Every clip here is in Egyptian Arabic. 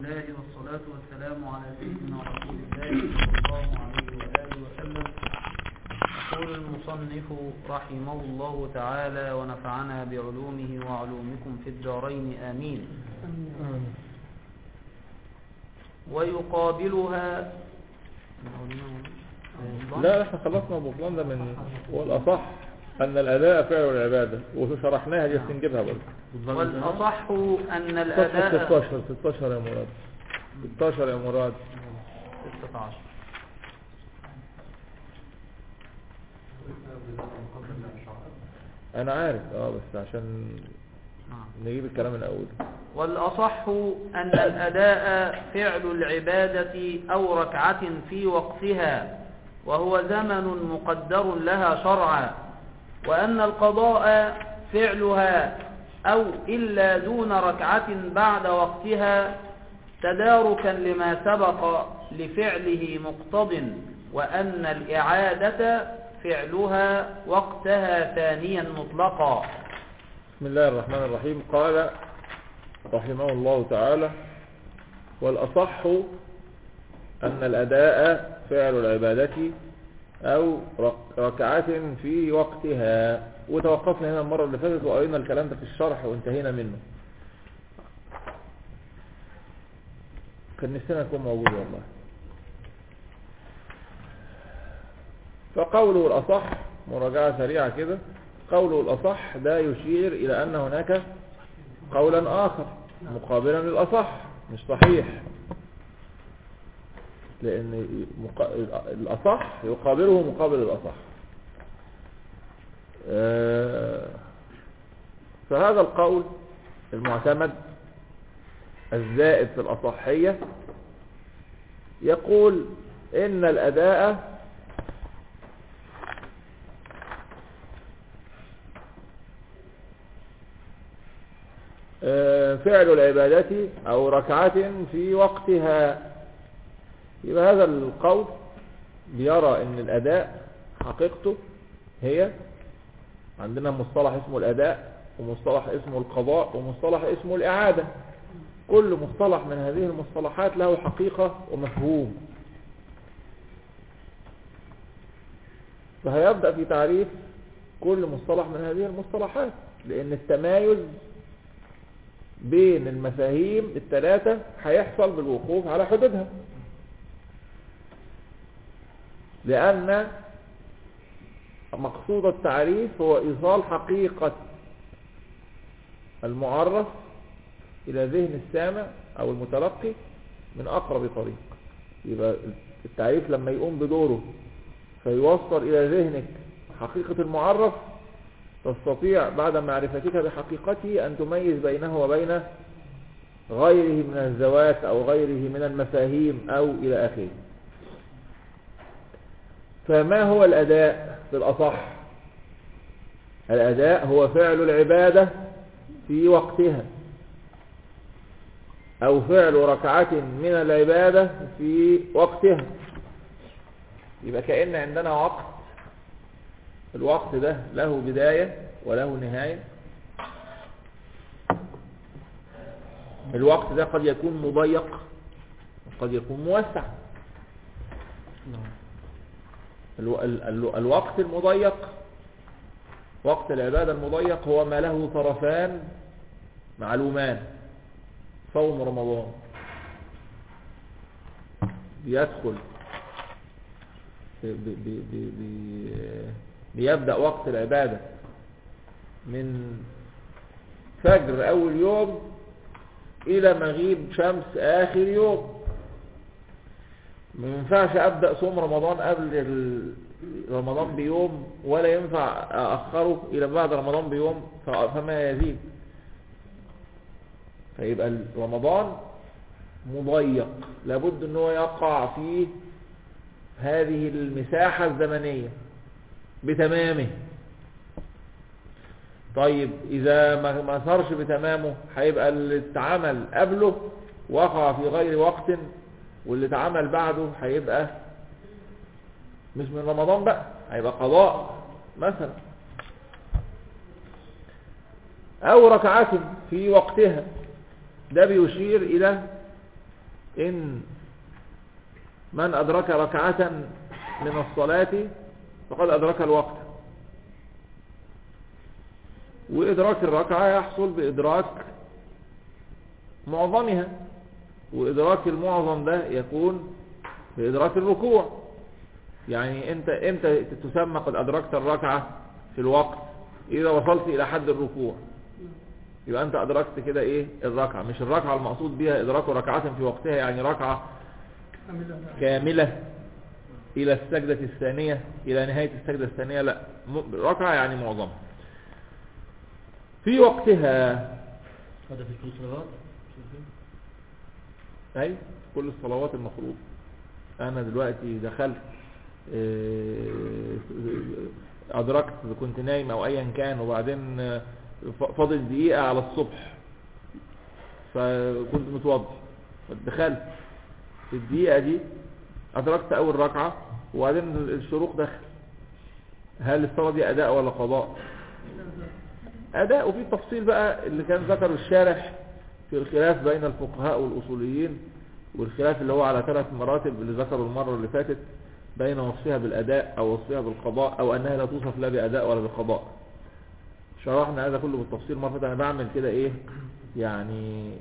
الله والصلاة والسلام على سيدنا رسول الله صلى الله عليه وآله وسلم يقول المصنف رحمه الله تعالى ونفعنا بعلومه وعلومكم في الدارين آمين ويقابلها لا احنا خلصنا البطلان ده من والأصح أن الأداء فعل العبادة وشرحناها دي بس نجيبها برضه والأصح أن صفحة الأداء 16 16 يا مراد 16 يا مراد 16 أنا عارف اه بس عشان نعم. نجيب الكلام الأول والأصح أن الأداء فعل العبادة أو ركعة في وقتها وهو زمن مقدر لها شرعا وأن القضاء فعلها أو إلا دون ركعة بعد وقتها تداركا لما سبق لفعله مقتض وأن الإعادة فعلها وقتها ثانيا مطلقا بسم الله الرحمن الرحيم قال رحمه الله تعالى والأصح أن الأداء فعل العبادة أو رك- ركعة في وقتها وتوقفنا هنا المرة اللي فاتت وقرينا الكلام ده في الشرح وانتهينا منه كان نفسنا يكون موجود والله فقوله الأصح مراجعة سريعة كده قوله الأصح ده يشير إلى أن هناك قولا آخر مقابلا للأصح مش صحيح لأن مقا- الأصح يقابله مقابل الأصح آه، فهذا القول المعتمد الزائد في الأصحية يقول إن الأداء آه، فعل العبادة أو ركعة في وقتها يبقى هذا القول بيرى ان الأداء حقيقته هي عندنا مصطلح اسمه الأداء ومصطلح اسمه القضاء ومصطلح اسمه الإعادة كل مصطلح من هذه المصطلحات له حقيقة ومفهوم فهيبدأ في تعريف كل مصطلح من هذه المصطلحات لأن التمايز بين المفاهيم الثلاثة هيحصل بالوقوف على حدودها لأن مقصود التعريف هو إيصال حقيقة المعرف إلى ذهن السامع أو المتلقي من أقرب طريق يبقى التعريف لما يقوم بدوره فيوصل إلى ذهنك حقيقة المعرف تستطيع بعد معرفتك بحقيقته أن تميز بينه وبين غيره من الذوات أو غيره من المفاهيم أو إلى آخره فما هو الأداء في الأصح الأداء هو فعل العبادة في وقتها أو فعل ركعة من العبادة في وقتها يبقى كأن عندنا وقت الوقت ده له بداية وله نهاية الوقت ده قد يكون مضيق وقد يكون موسع الو ال ال الوقت المضيق وقت العبادة المضيق هو ما له طرفان معلومان صوم رمضان بيدخل بي بي بي بي بيبدأ وقت العبادة من فجر أول يوم إلى مغيب شمس آخر يوم ما ينفعش أبدأ صوم رمضان قبل ال- رمضان بيوم ولا ينفع أأخره إلى بعد رمضان بيوم ف- فما يزيد فيبقى رمضان مضيق لابد أنه يقع في هذه المساحة الزمنية بتمامه طيب إذا ما ما صارش بتمامه هيبقى اللي اتعمل قبله وقع في غير وقت واللي اتعمل بعده هيبقى مش من رمضان بقى هيبقى قضاء مثلا أو ركعة في وقتها ده بيشير إلى إن من أدرك ركعة من الصلاة فقد أدرك الوقت وإدراك الركعة يحصل بإدراك معظمها وإدراك المعظم ده يكون بإدراك الركوع يعني أنت إمتى تسمى قد أدركت الركعة في الوقت إذا وصلت إلى حد الركوع يبقى أنت أدركت كده إيه الركعة مش الركعة المقصود بها إدراك ركعة في وقتها يعني ركعة كاملة إلى السجدة الثانية إلى نهاية السجدة الثانية لا م- ركعة يعني معظمها في وقتها هذا في كل صلوات أي كل الصلوات المفروض أنا دلوقتي دخلت آه، أدركت كنت نايم أو أيا كان وبعدين آه، ف- فاضل دقيقة على الصبح فكنت متوضي دخلت في الدقيقة دي أدركت أول ركعة وبعدين الشروق دخل هل الصلاة دي أداء ولا قضاء أداء وفي تفصيل بقى اللي كان ذكره الشارح في الخلاف بين الفقهاء والأصوليين والخلاف اللي هو على ثلاث مراتب اللي ذكره المرة اللي فاتت بين وصفها بالأداء أو وصفها بالقضاء أو أنها لا توصف لا بأداء ولا بقضاء شرحنا هذا كله بالتفصيل مرة فاتت. أنا بعمل كده إيه يعني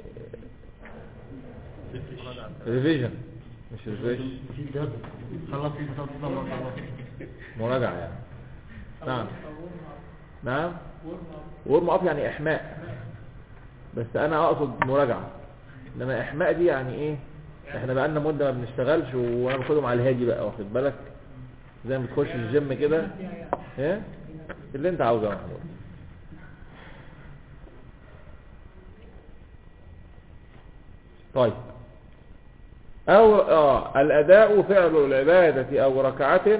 ريفيجن مش ريفيجن في درس خلصت المسلسل ما شاء الله مراجعة يعني نعم نعم ورم اب يعني احماء بس انا اقصد مراجعة انما احماء دي يعني ايه احنا بقالنا مدة ما بنشتغلش وانا باخدهم على الهادي بقى واخد بالك زي ما بتخش الجيم كده ايه اللي انت عاوزه يا محمود طيب او اه الاداء فعل العبادة او ركعة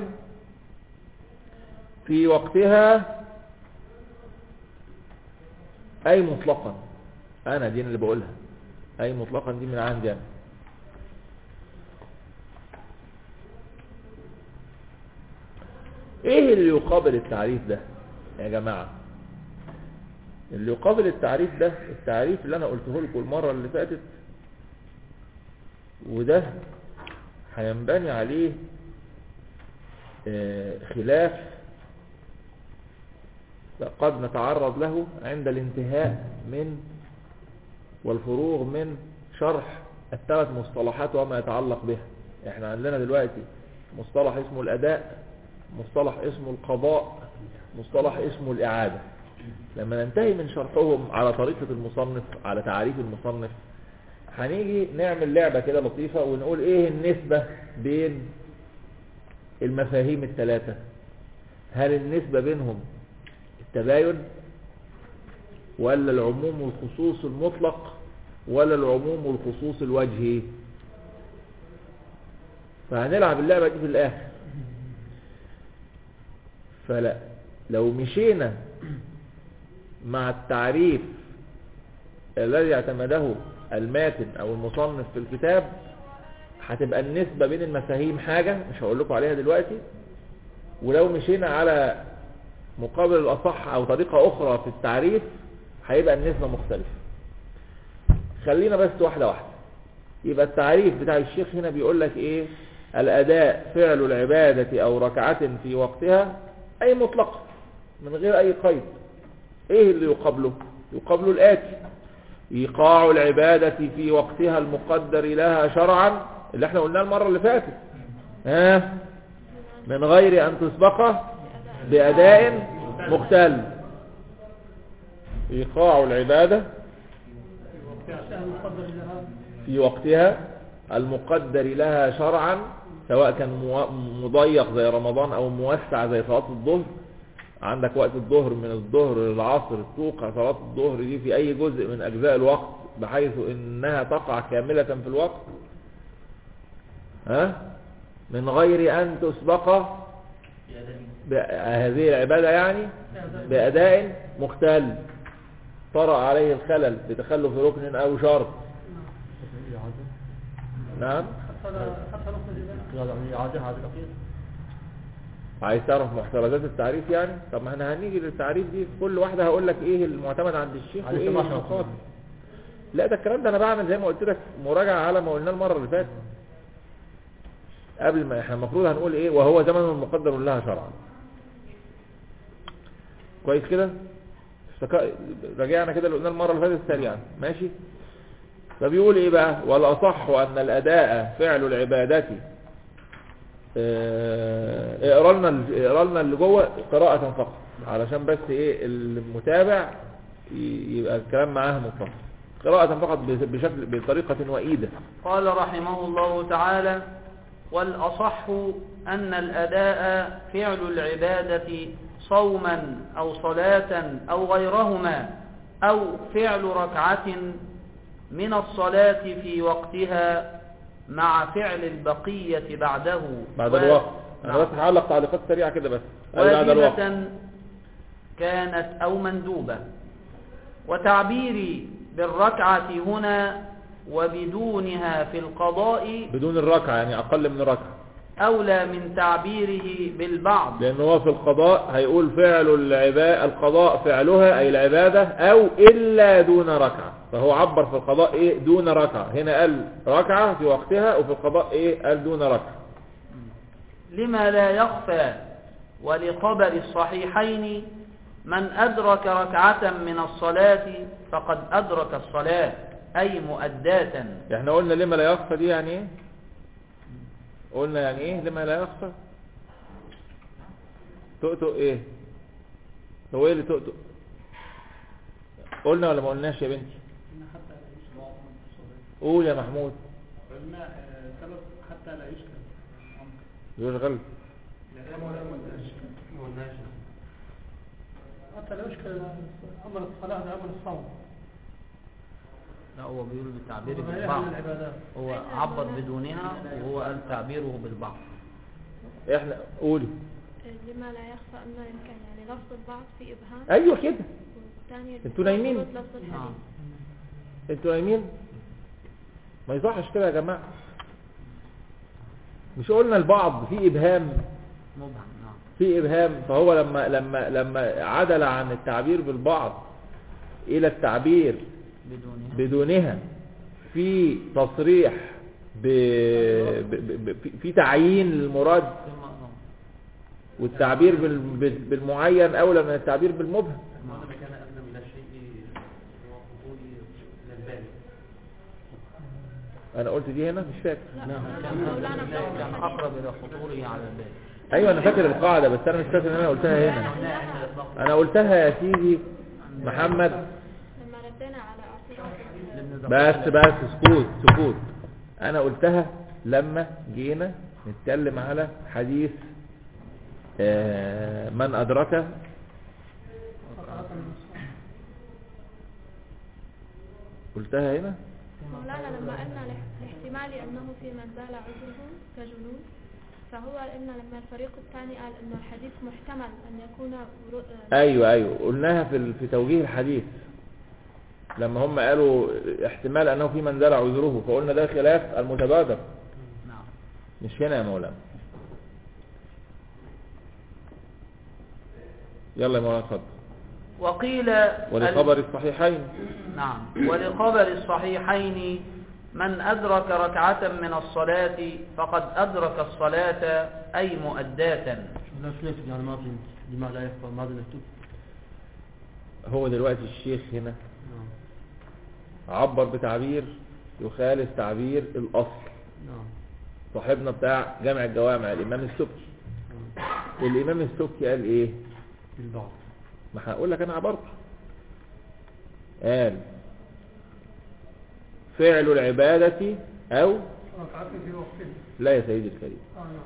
في وقتها اي مطلقا انا دي اللي بقولها اي مطلقا دي من عندي انا ايه اللي يقابل التعريف ده يا جماعة اللي يقابل التعريف ده التعريف اللي انا قلته لكم المرة اللي فاتت وده هينبني عليه آه، خلاف قد نتعرض له عند الانتهاء من والفروغ من شرح الثلاث مصطلحات وما يتعلق بها احنا عندنا دلوقتي مصطلح اسمه الاداء مصطلح اسمه القضاء مصطلح اسمه الاعادة لما ننتهي من شرحهم على طريقة المصنف على تعريف المصنف هنيجي نعمل لعبة كده لطيفة ونقول ايه النسبة بين المفاهيم الثلاثة هل النسبة بينهم التباين ولا العموم والخصوص المطلق ولا العموم والخصوص الوجهي فهنلعب اللعبة دي في الآخر فلا لو مشينا مع التعريف الذي اعتمده الماتن او المصنف في الكتاب هتبقى النسبة بين المفاهيم حاجة مش هقول لكم عليها دلوقتي ولو مشينا على مقابل الأصح أو طريقة أخرى في التعريف هيبقى النسبة مختلفة خلينا بس واحدة واحدة يبقى التعريف بتاع الشيخ هنا بيقول لك ايه الأداء فعل العبادة أو ركعة في وقتها أي مطلق من غير أي قيد ايه اللي يقابله يقابله الآتي إيقاع العبادة في وقتها المقدر لها شرعا اللي احنا قلناه المرة اللي فاتت ها من غير أن تسبق بأداء مختل إيقاع العبادة في وقتها المقدر لها شرعا سواء كان مو- مضيق زي رمضان أو موسع زي صلاة الظهر عندك وقت الظهر من الظهر للعصر توقع صلاة الظهر دي في أي جزء من أجزاء الوقت بحيث إنها تقع كاملة في الوقت ها من غير أن تسبق هذه العبادة يعني بأداء مختل طرأ عليه الخلل بتخلف ركن أو شرط نعم إعادة هذا الأخير عايز تعرف محترزات التعريف يعني طب ما احنا هنيجي للتعريف دي في كل واحدة هقول لك ايه المعتمد عند الشيخ على وايه السماح المقابل لا ده الكلام ده انا بعمل زي ما قلت لك مراجعة على ما قلناه المرة اللي فاتت قبل ما احنا المفروض هنقول ايه وهو زمن مقدر لها شرعا كويس كده افتكا- رجعنا كده اللي قلناه المرة اللي فاتت سريعا ماشي فبيقول ايه بقى والاصح ان الاداء فعل العبادة اه، اقرا لنا ال- اقرا لنا اللي جوه قراءة فقط علشان بس ايه المتابع ي- يبقى الكلام معاه مفصل قراءة فقط بشكل بطريقة وإيدة قال رحمه الله تعالى والأصح أن الأداء فعل العبادة صوما أو صلاة أو غيرهما أو فعل ركعة من الصلاة في وقتها مع فعل البقية بعده بعد و- الوقت انا نعم. بس هعلق تعليقات سريعة كده بس أي بعد الوقت واجبة كانت أو مندوبة وتعبيري بالركعة هنا وبدونها في القضاء بدون الركعة يعني اقل من ركعة أولى من تعبيره بالبعض لان هو في القضاء هيقول فعل العبادة القضاء فعلها اي العبادة او الا دون ركعة فهو عبر في القضاء ايه دون ركعة هنا قال ركعة في وقتها وفي القضاء ايه قال دون ركعة لما لا يخفى ولخبر الصحيحين من أدرك ركعة من الصلاة فقد أدرك الصلاة أي مؤداة احنا قلنا لما لا يخفى دي يعني ايه قلنا يعني ايه لما لا يخفى تؤتؤ ايه هو ايه اللي تؤتؤ قلنا ولا ما قلناش يا بنتي إن حتى لا يشكل عقم في الصلاة قول يا محمود قلنا آه، سبب حتى لا يشكل الأمر يشغل لا ما قلناش حتى لا يشكل أمر الصلاة ده أمر الصوم لا هو بيقول بالتعبير وما هي بالبعض من العبادات هو عبر بدونها وهو قال تعبيره بالبعض احنا قولي لما لا يخفى أن يمكن يعني لفظ البعض في إبهام ايوه كده والثاني انتوا نايمين؟ لفظ الحديث آه. انتوا نايمين ما يصحش كده يا جماعة مش قلنا البعض في ابهام مبهم نعم في ابهام فهو لما لما لما عدل عن التعبير بالبعض الى التعبير بدونها بدونها في تصريح ب... ب... ب... ب... في تعيين للمراد ثم والتعبير بال... بال- بالمعين اولى من التعبير بالمبهم هذا كان أقدم إلى الشيء وقبول للبالغ انا قلت دي هنا مش فاكر لا نعم. لا، مولانا كان بلفظ كان الحديث أقرب إلى خطوره على البال ايوه انا فاكر القاعده بس انا مش فاكر ان انا قلتها هنا انا قلتها يا سيدي محمد لما ردينا على اعتراض لابن بس زكريا. بس سكوت سكوت انا قلتها لما جينا نتكلم على حديث آه، من ادرك قلتها هنا مولانا لما قلنا لاح- لاحتمال أنه في من زال عذره كجنون فهو إن لما الفريق الثاني قال أنه الحديث محتمل أن يكون ورو- آه، ايوه ايوه قلناها في ال- في توجيه الحديث لما هم قالوا احتمال انه في من زال عذره فقلنا ده خلاف المتبادر نعم مش هنا يا مولانا يلا يا مولانا اتفضل وقيل ولخبر الصحيحين نعم ولخبر الصحيحين من أدرك ركعة من الصلاة فقد أدرك الصلاة أي مؤداة لا خلاف يعني ما فهمت لما لا يخفى ماذا نكتب هو دلوقتي الشيخ هنا نعم عبر بتعبير يخالف تعبير الأصل نعم صاحبنا بتاع جامع الجوامع الإمام السبكي نعم. الإمام السبكي قال إيه بالبعض ما هقول لك أنا عبرت قال فعل العبادة أو ركعت في وقته لا يا سيدي الكريم آه نعم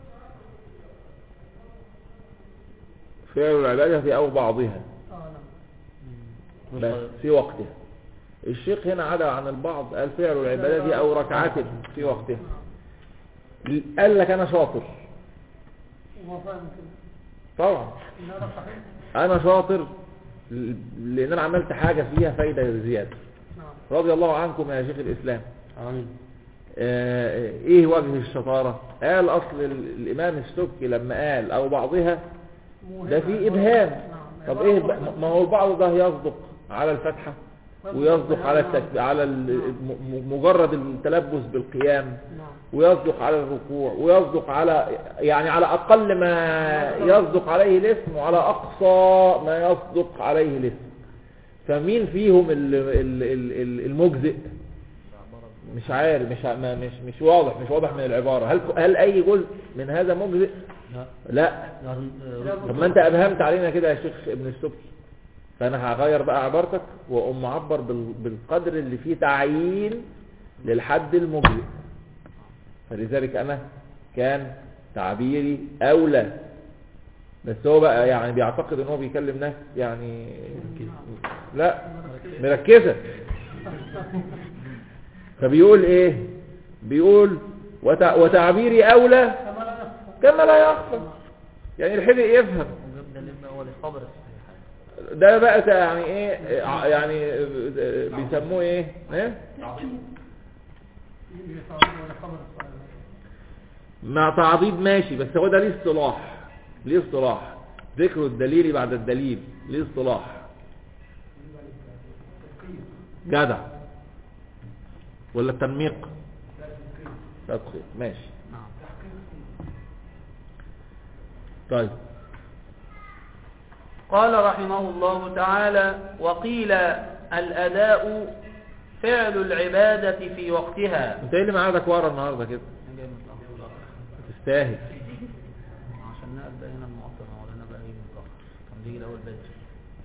فعل العبادة أو بعضها آه نعم بس في وقتها الشيخ هنا عدا عن البعض قال فعل العبادة أو ركعات في وقتها قال لك أنا شاطر وما فاهم كده طبعا إن هذا صحيح أنا شاطر لأن أنا عملت حاجة فيها فايدة زيادة نعم رضي الله عنكم يا شيخ الإسلام آمين آه، ايه وجه الشطارة قال اصل ال- الامام السبكي لما قال او بعضها ده في ابهام طب ايه ب- ما هو البعض ده يصدق على الفتحة ويصدق على التك... على ال- م- مجرد التلبس بالقيام نعم ويصدق على الركوع ويصدق على يعني على أقل ما يصدق عليه الاسم وعلى أقصى ما يصدق عليه الاسم فمين فيهم ال- ال- ال- ال- المجزئ مش عارف مش ع- ما- مش مش واضح مش واضح من العبارة هل هل أي جزء من هذا مجزئ لا لا لازم آه، طب ما انت ابهمت علينا كده يا شيخ ابن السبكي فانا هغير بقى عبارتك واقوم معبر بال- بالقدر اللي فيه تعيين للحد المجزئ فلذلك انا كان تعبيري اولى بس هو بقى يعني بيعتقد ان هو بيكلم ناس يعني لا مركزة فبيقول ايه بيقول وتع- وتعبيري اولى كما لا يخفى كما لا يخفى يعني الحدق يفهم وجاب دليل بقى هو لخبر الصحيح ده بقى تا- يعني ايه ع- يعني آه، بيسموه ايه ايه يفعل ولا خبر الصالح مع تعضيد ماشي بس هو ده ليه اصطلاح ليه اصطلاح ذكر الدليل بعد الدليل ليه اصطلاح جدع ولا التنميق تدقيق ماشي نعم طيب قال رحمه الله تعالى وقيل الأداء فعل العبادة في وقتها انت ايه اللي معادك ورا النهارده كده أنا جاي متأخر تستاهل عشان نقل هنا المعطل ولا أنا بقى يجي متأخر كان بيجي الأول بدري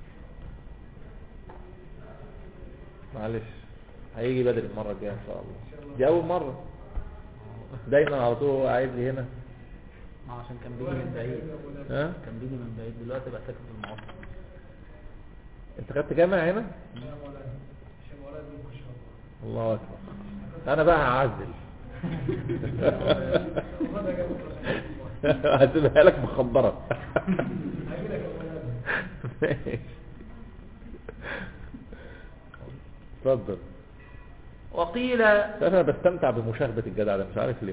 معلش هيجي بدري المره الجايه ان شاء الله دي اول مره دايما على طول هو عايز لي هنا ما عشان كان بيجي من بعيد ها كان بيجي من بعيد دلوقتي بقى ساكن في المعطل انت خدت جامع هنا الله اكبر انا بقى هعزل هسيبها لك مخبرة ماشي. اتفضل وقيل انا بستمتع بمشاهدة الجدع ده مش عارف ليه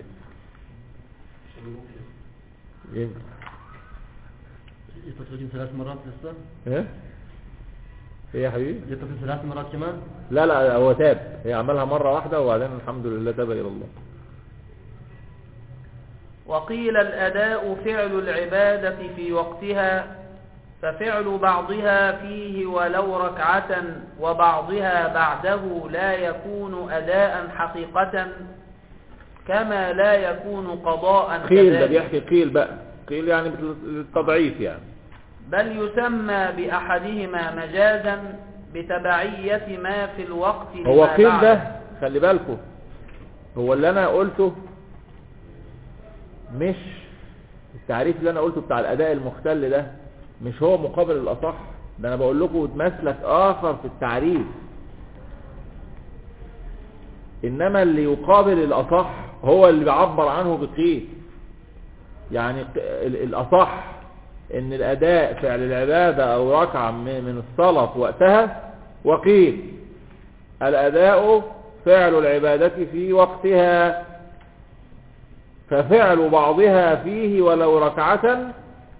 يمكن يتصل ثلاث مرات لسه ايه ايه يا حبيبي يتصل ثلاث مرات كمان لا لا هو تاب هي عملها مرة واحدة وبعدين الحمد لله تاب إلى الله وقيل الأداء فعل العبادة في وقتها ففعل بعضها فيه ولو ركعة وبعضها بعده لا يكون أداء حقيقة كما لا يكون قضاء قيل ده كذلك بيحكي قيل بقى قيل يعني مثل التضعيف يعني بل يسمى بأحدهما مجازا بتبعية ما في الوقت هو لما قيل بعده. ده خلي بالكم هو اللي انا قلته مش التعريف اللي انا قلته بتاع الاداء المختل ده مش هو مقابل الاصح ده انا بقول لكم مسلك اخر في التعريف انما اللي يقابل الاصح هو اللي بيعبر عنه بقيل يعني ق- ال- الاصح ان الاداء فعل العبادة او ركعة من من الصلاة في وقتها وقيل الاداء فعل العبادة في وقتها ففعل بعضها فيه ولو ركعة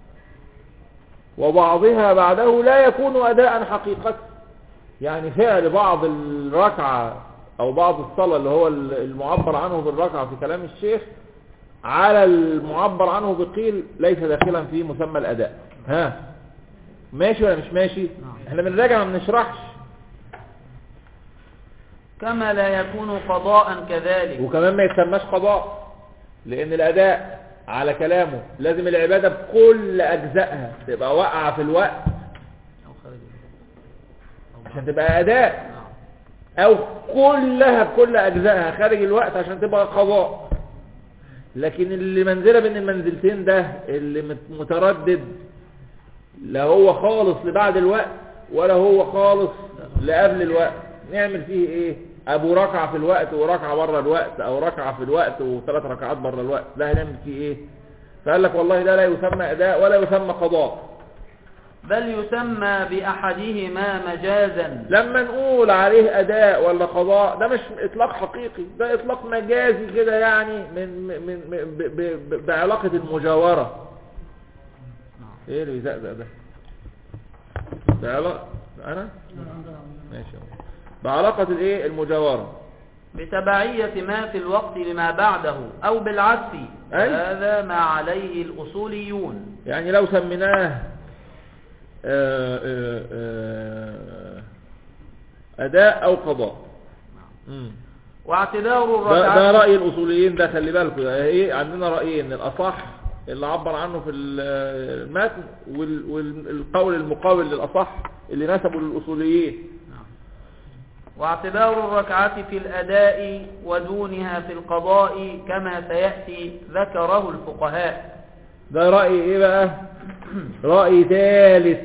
وبعضها بعده لا يكون أداء حقيقة يعني فعل بعض الركعة أو بعض الصلاة اللي هو المعبر عنه بالركعة في كلام الشيخ على المعبر عنه بقيل ليس داخلا في مسمى الأداء ها ماشي ولا مش ماشي احنا بنراجع ما بنشرحش كما لا يكون قضاء كذلك وكمان ما يسماش قضاء لان الاداء على كلامه لازم العبادة بكل اجزائها تبقى واقعة في الوقت أو خارج الوقت. أو عشان تبقى اداء نعم. او كلها بكل اجزائها خارج الوقت عشان تبقى قضاء لكن اللي منزلة بين المنزلتين ده اللي مت- متردد لا هو خالص لبعد الوقت ولا هو خالص لقبل الوقت نعمل فيه ايه ابو ركعة في الوقت وركعة بره الوقت او ركعة في الوقت وثلاث ركعات بره الوقت ده هنعمل فيه ايه فقال لك والله ده لا يسمى اداء ولا يسمى قضاء بل يسمى بأحدهما مجازا لما نقول عليه اداء ولا قضاء ده مش اطلاق حقيقي ده اطلاق مجازي كده يعني من من من- ب- ب- ب- بعلاقة المجاورة نعم. ايه اللي بيزقزق ده بعلاقة انا ماشي يا بعلاقة الايه المجاورة بتبعية ما في الوقت لما بعده أو بالعكس أي. هذا ما عليه الأصوليون يعني لو سميناه آه، آه، آه، أداء أو قضاء مم. واعتبار ده, الركعة ده رأي الأصوليين ده خلي بالكم ده ايه عندنا رأيين الأصح اللي عبر عنه في ال- المتن وال- والقول المقابل للأصح اللي نسبه للأصوليين واعتبار الركعة في الأداء ودونها في القضاء كما سيأتي ذكره الفقهاء ده رأي ايه بقى رأي ثالث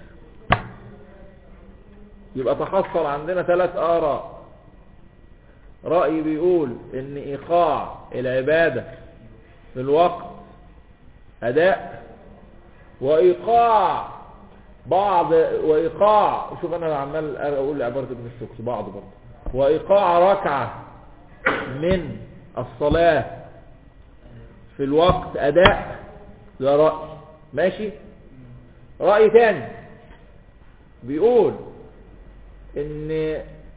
يبقى تحصل عندنا ثلاث آراء رأي بيقول ان ايقاع العبادة في الوقت اداء وايقاع بعض وايقاع شوف انا عمال اقول عبارة ابن السكس بعض برضه وايقاع ركعة من الصلاة في الوقت اداء ده رأي ماشي رأي تاني بيقول ان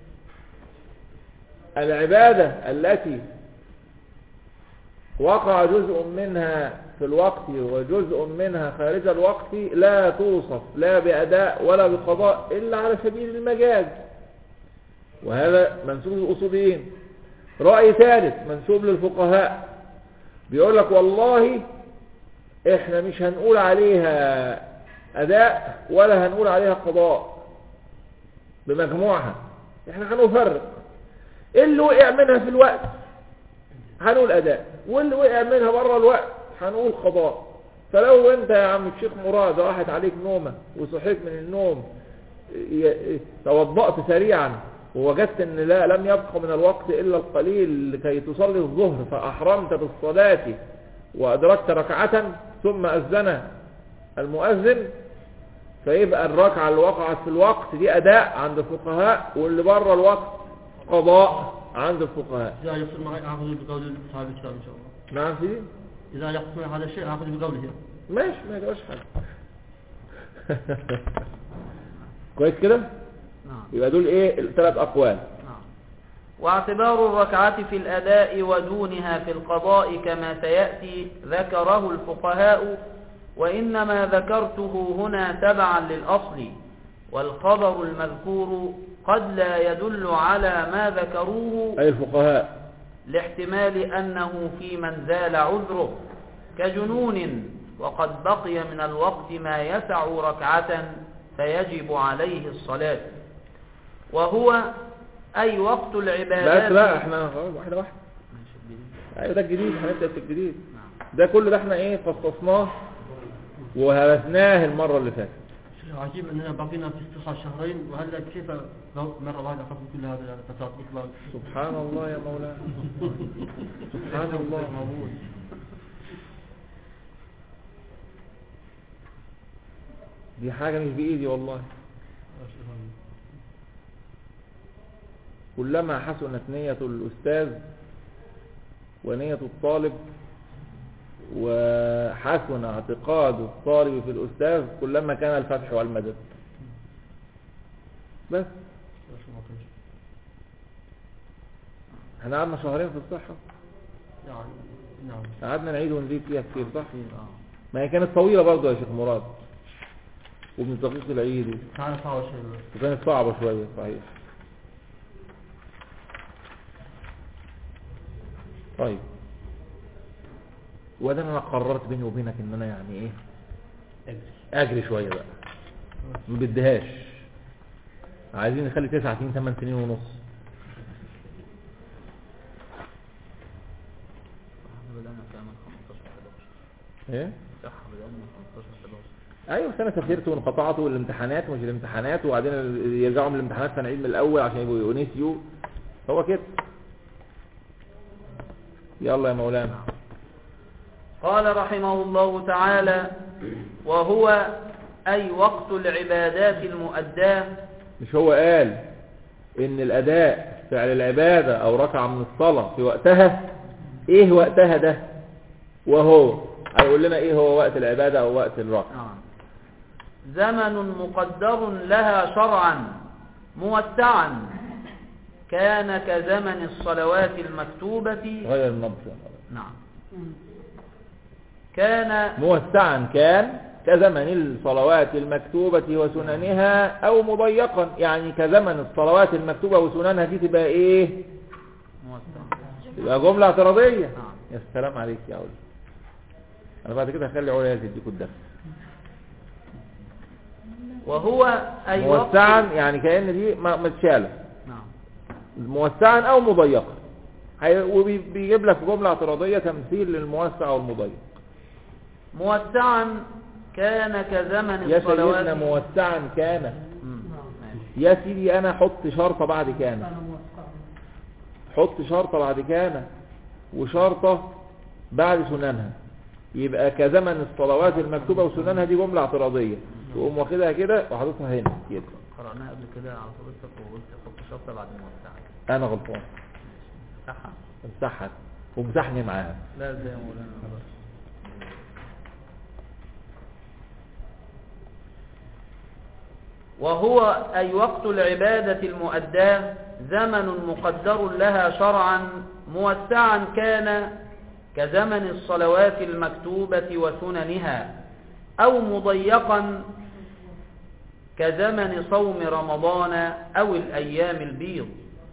العبادة التي وقع جزء منها في الوقت وجزء منها خارج الوقت لا توصف لا بأداء ولا بقضاء إلا على سبيل المجاز وهذا منسوب للأصوليين رأي ثالث منسوب للفقهاء بيقول لك والله احنا مش هنقول عليها أداء ولا هنقول عليها قضاء بمجموعها احنا هنفرق اللي وقع منها في الوقت هنقول أداء واللي وقع منها بره الوقت هنقول قضاء فلو انت يا عم الشيخ مراد راحت عليك نومة وصحيت من النوم ي- توضأت سريعا ووجدت ان لا لم يبقى من الوقت الا القليل لكي تصلي الظهر فاحرمت بالصلاة وادركت ركعة ثم اذن المؤذن فيبقى الركعة اللي وقعت في الوقت دي اداء عند الفقهاء واللي بره الوقت قضاء عند الفقهاء إذا يقصد معي أخذ بقول صاحب الكتاب إن شاء الله نعم سيدي إذا يقصد معي هذا الشيء أخذ بقوله ماشي ما يجراش حاجة كويس كده نعم يبقى دول ايه الثلاث اقوال نعم. واعتبار الركعة في الأداء ودونها في القضاء كما سيأتي ذكره الفقهاء وإنما ذكرته هنا تبعا للأصل والخبر المذكور قد لا يدل على ما ذكروه اي الفقهاء لاحتمال أنه في من زال عذره كجنون وقد بقي من الوقت ما يسع ركعة فيجب عليه الصلاة وهو أي وقت لا العبادات لا احنا خلاص واحدة واحدة ايوه ده الجديد هنبدأ في الجديد نعم. ده كل ده احنا ايه فصصناه وهرسناه المرة اللي فاتت شيء عجيب أننا بقينا في استخراج شهرين وهلا كيف لو مرة واحدة أخذ كل هذا الفترات إطلاق سبحان الله يا مولانا سبحان الله موجود دي حاجة مش بإيدي والله كلما حسنت نية الأستاذ ونية الطالب وحسن اعتقاد الطالب في الأستاذ كلما كان الفتح والمدد بس احنا قعدنا شهرين في الصحة يعني نعم قعدنا نعيد ونزيد فيها كتير صح آه. ما هي كانت طويلة برضه يا شيخ مراد وابن دقيق العيد كان صعب شيء وكانت صعبة شوية صحيح طيب وده انا قررت بيني وبينك ان انا يعني ايه اجري شوية بقى ما بديهاش عايزين نخلي تسع سنين ثمان سنين ونص احنا بدأنا كمان 15 11 ايه صح بدأنا 15 11 ايوه بس انا سافرت وانقطعت والامتحانات ومش الامتحانات وبعدين يرجعوا من الامتحانات فنعيد من الاول عشان يبقوا نسيوا هو كده يلا يا مولانا قال رحمه الله تعالى وهو أي وقت العبادات المؤداة مش هو قال ان الاداء فعل العبادة او ركعة من الصلاة في وقتها ايه وقتها ده وهو هيقول لنا ايه هو وقت العبادة او وقت الركعة نعم. زمن مقدر لها شرعا موسعا كان كزمن الصلوات المكتوبة غير النبض يا خلاص. نعم كان موسعا كان كزمن الصلوات المكتوبة وسننها أو مضيقا يعني كزمن الصلوات المكتوبة وسننها دي تبقى إيه موسع تبقى جملة اعتراضية نعم. يا سلام عليك يا علي أنا بعد كده هخلي عليا تديكوا الدرس وهو أي وقت موسعا يعني كأن دي م- متشالة نعم موسعا أو مضيقا هي- وبيجيب لك في جملة اعتراضية تمثيل للموسع والمضيق موسعا كان كزمن يا الصلوات سيدنا موسعا كان مم. ماشي. يا سيدي أنا حط شرطة بعد كان أنا موسع حط شرطة بعد كان وشرطة بعد سننها يبقى كزمن الصلوات المكتوبة وسننها دي جملة اعتراضية تقوم واخدها كده وحاططها هنا كده قرأناها قبل كده على طريقتك وقلت حط شرطة بعد الموسعة انا غلطان صح امسحها وامسحني معاها لا زي ما مولانا خلاص وهو أي وقت العبادة المؤداة زمن مقدر لها شرعا موسعا كان كزمن الصلوات المكتوبة وسننها أو مضيقا كزمن صوم رمضان أو الأيام البيض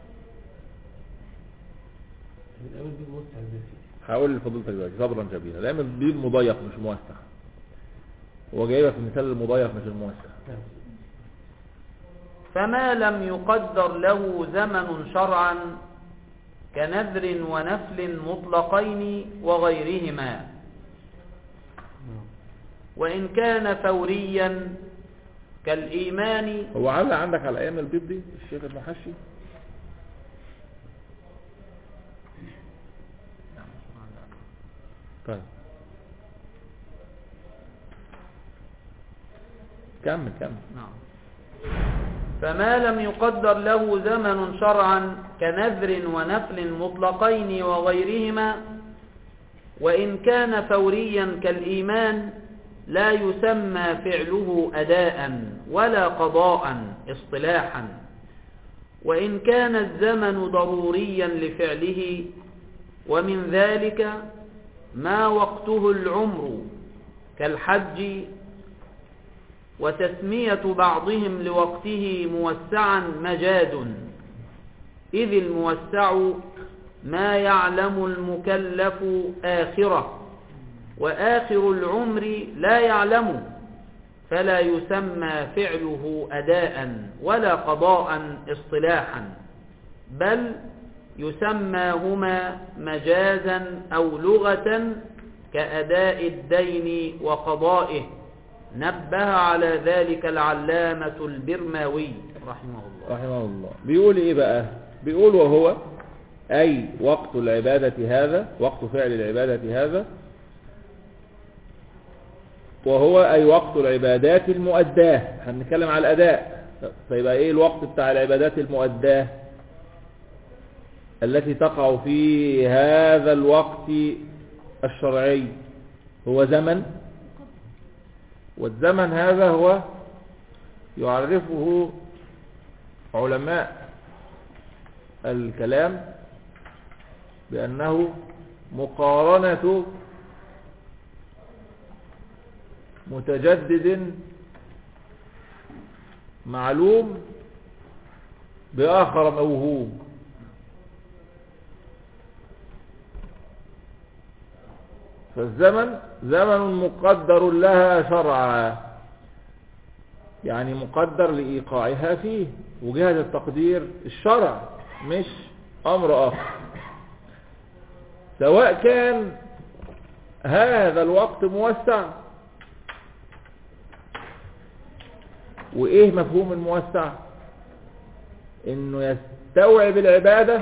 الأول دي موسع ازاي هقول لفضيلتك دلوقتي صبرا جميلا دايما بيجيب مضيق مش موسع هو جايبها في مثال المضيق مش الموسع نعم فما لم يقدر له زمن شرعا كنذر ونفل مطلقين وغيرهما نعم وإن كان فوريا كالإيمان هو علق عندك على ايام البيض دي الشيخ المحشي طيب كمل كمل نعم فما لم يقدر له زمن شرعا كنذر ونفل مطلقين وغيرهما وإن كان فوريا كالإيمان لا يسمى فعله أداء ولا قضاء اصطلاحا وإن كان الزمن ضروريا لفعله ومن ذلك ما وقته العمر كالحج وتسمية بعضهم لوقته موسعا مجاد إذ الموسع ما يعلم المكلف آخرة وآخر العمر لا يعلم فلا يسمى فعله أداء ولا قضاء اصطلاحا بل يسماهما مجازا أو لغة كأداء الدين وقضائه نبه على ذلك العلامة البرماوي رحمه الله رحمه الله بيقول ايه بقى بيقول وهو اي وقت العبادة هذا وقت فعل العبادة هذا وهو اي وقت العبادات المؤداة هنتكلم على الاداء فيبقى ايه الوقت بتاع العبادات المؤداة التي تقع في هذا الوقت الشرعي هو زمن والزمن هذا هو يعرفه علماء الكلام بأنه مقارنة متجدد معلوم بآخر موهوم فالزمن زمن مقدر لها شرعا يعني مقدر لإيقاعها فيه وجهة التقدير الشرع مش أمر آخر سواء كان هذا الوقت موسع وإيه مفهوم الموسع إنه يستوعب العبادة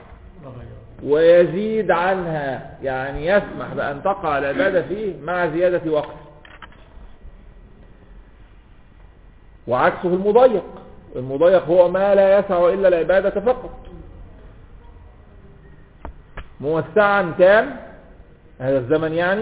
ويزيد عنها يعني يسمح بأن تقع العبادة فيه مع زيادة وقت وعكسه المضيق المضيق هو ما لا يسع إلا العبادة فقط موسعا كان هذا الزمن يعني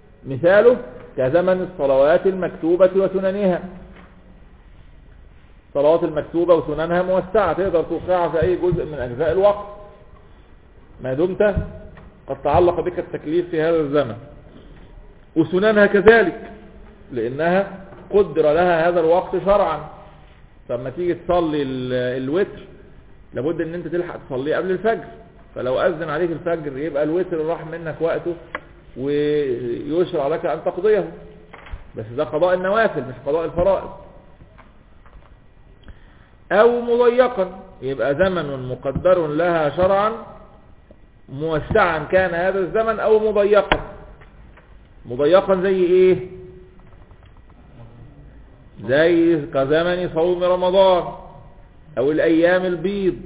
مثاله كزمن الصلوات المكتوبة وسننها الصلوات المكتوبة وسننها موسعة تقدر توقعها في أي جزء من أجزاء الوقت ما دمت قد تعلق بك التكليف في هذا الزمن وسننها كذلك لأنها قدر لها هذا الوقت شرعا فلما تيجي تصلي ال- الوتر لابد ان انت تلحق تصليه قبل الفجر فلو أذن عليك الفجر يبقى الوتر راح منك وقته ويشرع لك أن تقضيه بس ده قضاء النوافل مش قضاء الفرائض أو مضيقا يبقى زمن مقدر لها شرعا موسعا كان هذا الزمن أو مضيقا مضيقا زي إيه زي كزمن صوم رمضان أو الأيام البيض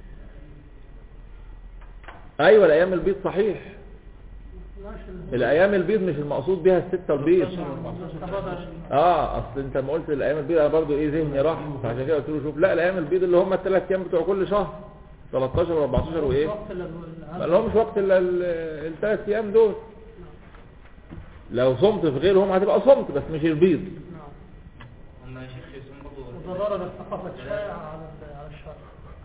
أيوة الأيام البيض صحيح الأيام البيض مش المقصود بها الستة البيض اه اصل انت لما قلت الايام البيض انا برضو ايه ذهني راح فعشان كده قلت له شوف لا الايام البيض اللي هم الثلاث ايام بتوع كل شهر 13 و14 وايه ما لهمش وقت الا الثلاث ايام دول لو صمت في غيرهم هتبقى صمت بس مش البيض هم يا شيخ يسمون برضه وضرر الثقافة الشائعة على على الشرع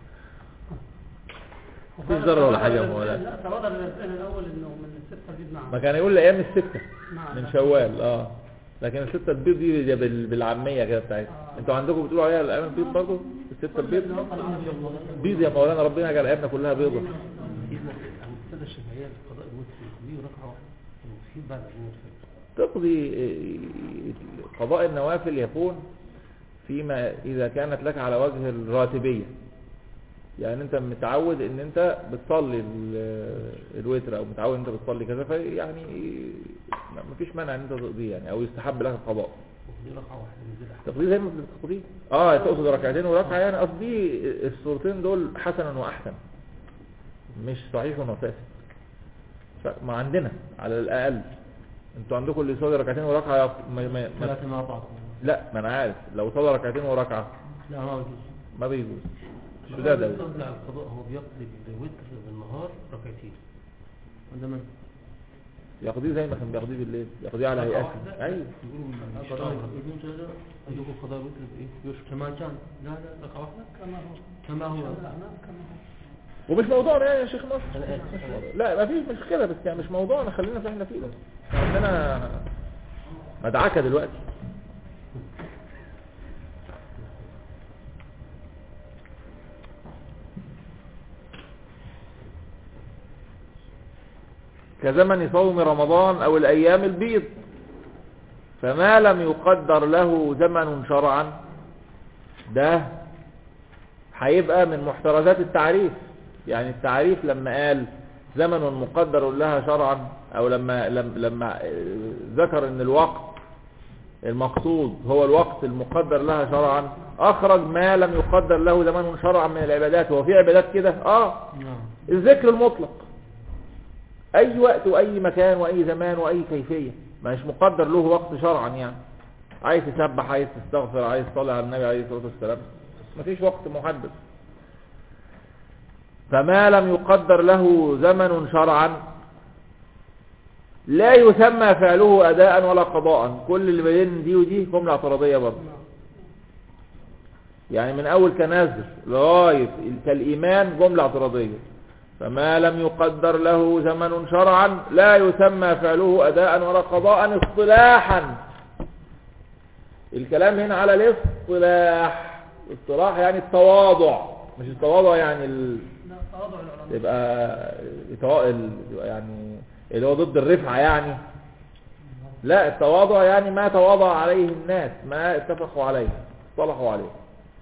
مفيش ضرر ولا حاجة يا مولانا. لا تبادر الذهن الأول إنه من الستة دي نعم ما كان يقول الايام الستة نعم. من شوال اه لكن الستة البيض دي دي بال- بالعامية كده بتاعتها انتوا عندكم بتقولوا عليها الايام البيض برضو الستة البيض بيض يا مولانا ربنا جعل ايامنا كلها بيضة إذا السادة الشافعية قضاء الوتر دي ركعة في بعد عشرين الفجر تقضي آه، قضاء النوافل يكون فيما إذا كانت لك على وجه الراتبية يعني انت متعود ان انت بتصلي ال- الوتر او متعود ان انت بتصلي كذا فيعني ما- مفيش مانع ان انت تقضيه يعني او يستحب لك القضاء دي ركعة واحدة من ذي الأحكام تقضيه زي ما بتقضيه اه تقصد ركعتين وركعة يعني قصدي الصورتين دول حسنا واحسن مش صحيح وفاسد ف- ما عندنا على الاقل انتوا عندكم اللي يصلي ركعتين وركعة يق- ما ما ما ثلاثة مع بعض لا ما انا عارف لو صلى ركعتين وركعة لا ما يجوز ما بيجوز شو ده ده لا القضاء هو بيقضي الوتر بالنهار ركعتين وده من يقضيه زي ما كان بيقضيه بالليل يقضيه على هيئته ايوه يقولوا قضاء يقولون هذا عندكم قضاء الوتر بايه كما كان لا لا ركعة واحدة كما هو كما هو الأعناق كما هو ومش موضوعنا يعني يا شيخ نصر أنا آسف. لا ما فيش مشكلة بس يعني مش موضوعنا خلينا في اللي احنا فيه ده إحنا عندنا مدعكة دلوقتي كزمن صوم رمضان او الايام البيض فما لم يقدر له زمن شرعا ده هيبقى من محترزات التعريف يعني التعريف لما قال زمن مقدر لها شرعا او لما لما, لما ذكر ان الوقت المقصود هو الوقت المقدر لها شرعا اخرج ما لم يقدر له زمن شرعا من العبادات هو في عبادات كده اه نعم الذكر المطلق اي وقت واي مكان واي زمان واي كيفية مش مقدر له وقت شرعا يعني عايز تسبح عايز تستغفر عايز تصلي على النبي عليه الصلاة والسلام مفيش وقت محدد فما لم يقدر له زمن شرعا لا يسمى فعله أداء ولا قضاء كل اللي بين دي ودي جملة اعتراضية برضه يعني من أول كنازل لغاية كالإيمان جملة اعتراضية فما لم يقدر له زمن شرعا لا يسمى فعله أداء ولا قضاء اصطلاحا الكلام هنا على الاصطلاح الاصطلاح يعني التواضع مش التواضع يعني ال... لا تواضع العلماء يبقى يتوا- ال- يبقى يعني اللي هو ضد الرفعة يعني لا التواضع يعني ما تواضع عليه الناس ما اتفقوا عليه اصطلحوا عليه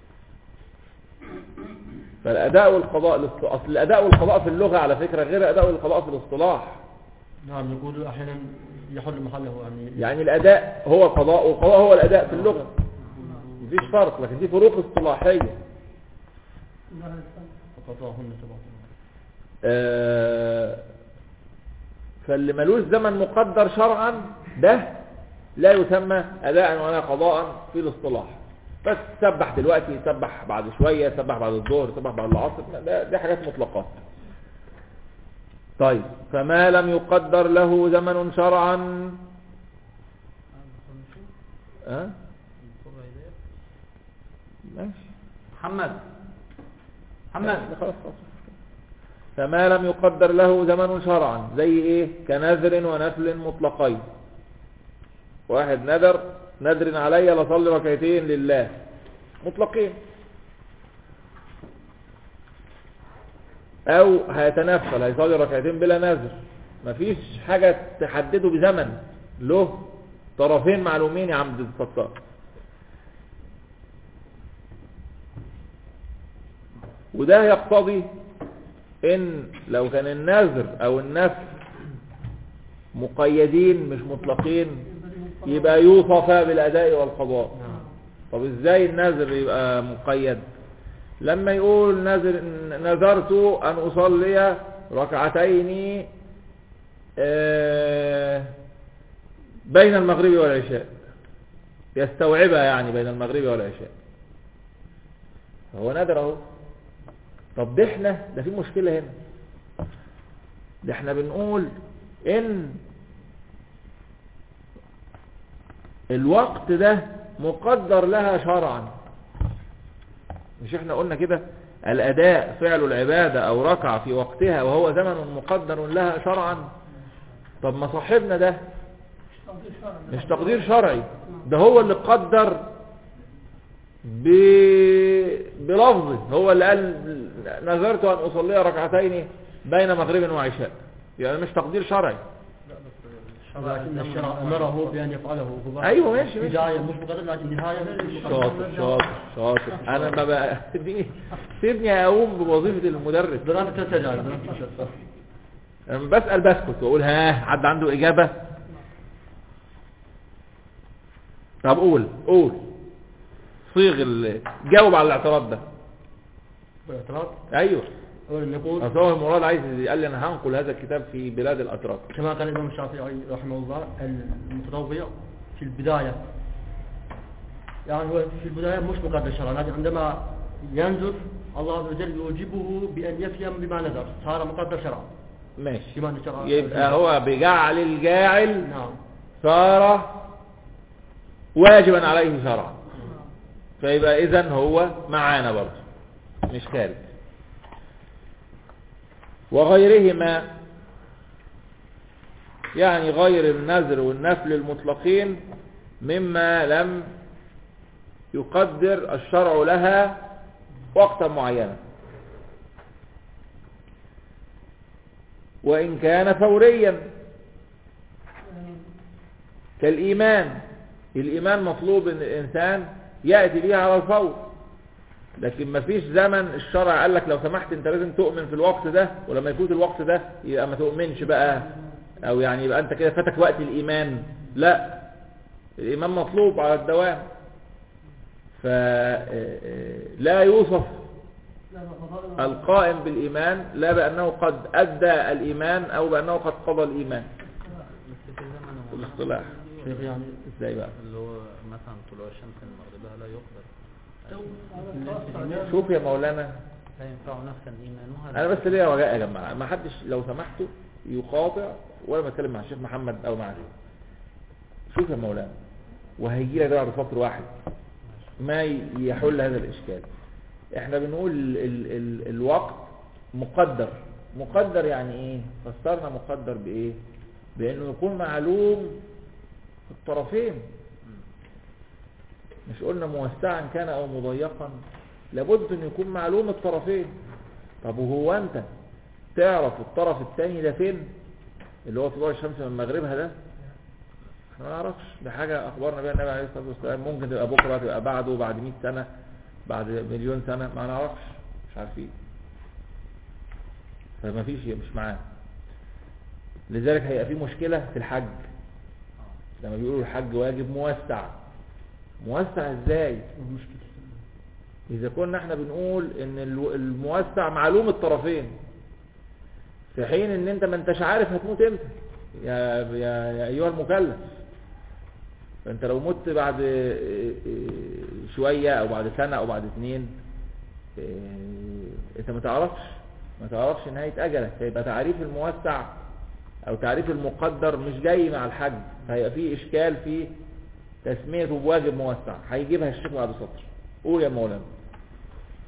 فالأداء والقضاء الاصط- أصل الأداء والقضاء في اللغة على فكرة غير الأداء والقضاء في الاصطلاح نعم يقول أحيانا يحل محله يعني يعني الأداء هو القضاء والقضاء هو الأداء في اللغة مفيش فرق لكن دي فروق اصطلاحية الله يسلمك. فقضاهن سبع آه، فاللي ملوش زمن مقدر شرعا ده لا يسمى أداء ولا قضاء في الاصطلاح بس سبح دلوقتي سبح بعد شوية سبح بعد الظهر سبح بعد العصر ده دي حاجات مطلقات طيب فما لم يقدر له زمن شرعا ها ماشي محمد محمد خلاص خلاص فما لم يقدر له زمن شرعا زي ايه كنذر ونفل مطلقين واحد نذر نذر علي لصلي ركعتين لله مطلقين او هيتنفل هيصلي ركعتين بلا نذر مفيش حاجة تحدده بزمن له طرفين معلومين يا عبد الستار وده يقتضي ان لو كان النذر او النفل مقيدين مش مطلقين يبقى يوصفا بالاداء والقضاء طب ازاي النذر يبقى مقيد لما يقول نذر نذرت ان اصلي ركعتين آه، بين المغرب والعشاء يستوعبها يعني بين المغرب والعشاء هو نذر اهو طب ده احنا ده في مشكلة هنا ده احنا بنقول ان الوقت ده مقدر لها شرعا مش احنا قلنا كده الاداء فعل العبادة او ركعة في وقتها وهو زمن مقدر لها شرعا طب ما صاحبنا ده تقدير شرعي مش تقدير شرعي ده هو اللي قدر ب... بلفظه هو اللي قال نذرت ان اصلي ركعتين بين مغرب وعشاء يعني مش تقدير شرعي لكن الشرع أمره بأن يفعله هو أيوة، ماشي، ماشي. بداية مش مقدر لكن نهاية مش مقدر. شاطر شاطر شاطر انا ما بقى سيبني سيبني اقوم بوظيفة المدرس دراسة تتجاهل دراسة تتجاهل لما بسأل بسكت واقول ها حد عنده اجابة طب قول قول صيغ ال... جاوب على الاعتراض ده والاعتراض ايوه أولا نقول اصل هو المراد عايز قال لي انا هنقل هذا الكتاب في بلاد الاتراك كما قال الإمام الشافعي رحمه الله المتطوع في البداية يعني هو في البداية مش مقدر شرعا لكن عندما ينذر الله عز وجل يوجبه بأن يفهم بما نذر صار مقدر شرعا ماشي بما أن الشرع يبقى هو بجعل الجاعل نعم صار واجبا عليه شرعا فيبقى اذا هو معانا برضه مش خارج وغيرهما يعني غير النذر والنفل المطلقين مما لم يقدر الشرع لها وقتا معينا وإن كان فوريا كالإيمان الإيمان مطلوب أن الإنسان يأتي به على الفور لكن ما فيش زمن الشرع قال لك لو سمحت انت لازم تؤمن في الوقت ده ولما يفوت الوقت ده يبقى ما تؤمنش بقى او يعني يبقى انت كده فاتك وقت الايمان لا الايمان مطلوب على الدوام فلا يوصف لا بفضائل القائم بالايمان لا بانه قد ادى الايمان او بانه قد قضى الايمان بس في زمن في هو الاصطلاح شيخ يعني ازاي بقى اللي هو مثلا طلوع الشمس من مغربها لا يقدر شوف يا مولانا لا ينفع نفسا ايمانها انا بس ليا رجاء يا جماعه ما حدش لو سمحتوا يقاطع ولا ما اتكلم مع الشيخ محمد او مع غيره شوف يا مولانا وهيجي لك بعد سطر واحد ما يحل هذا الاشكال احنا بنقول ال ال ال الوقت مقدر مقدر يعني ايه فسرنا مقدر بايه بانه يكون معلوم الطرفين مش قلنا موسعا كان او مضيقا لابد ان يكون معلوم الطرفين طب وهو انت تعرف الطرف الثاني ده فين اللي هو طلوع الشمس من مغربها ده احنا ما نعرفش ده حاجة اخبرنا بها النبي عليه الصلاة والسلام ممكن تبقى بكرة تبقى بعده بعد 100 سنة بعد مليون سنة ما نعرفش مش عارفين فما فيش مش معاه لذلك هيبقى في مشكلة في الحج لما بيقولوا الحج واجب موسع موسع ازاي مشكلة إذا كنا احنا بنقول ان الو- الموسع معلوم الطرفين في حين ان انت ما انتش عارف هتموت امتى يا, يا, يا ايها المكلف فانت لو مت بعد اه، اه، شوية او بعد سنة او بعد اتنين اه، انت ما تعرفش ما تعرفش نهاية اجلك فيبقى تعريف الموسع او تعريف المقدر مش جاي مع الحج فهيبقى فيه اشكال في تسميته بواجب موسع هيجيبها الشيخ بعد سطر قول يا مولانا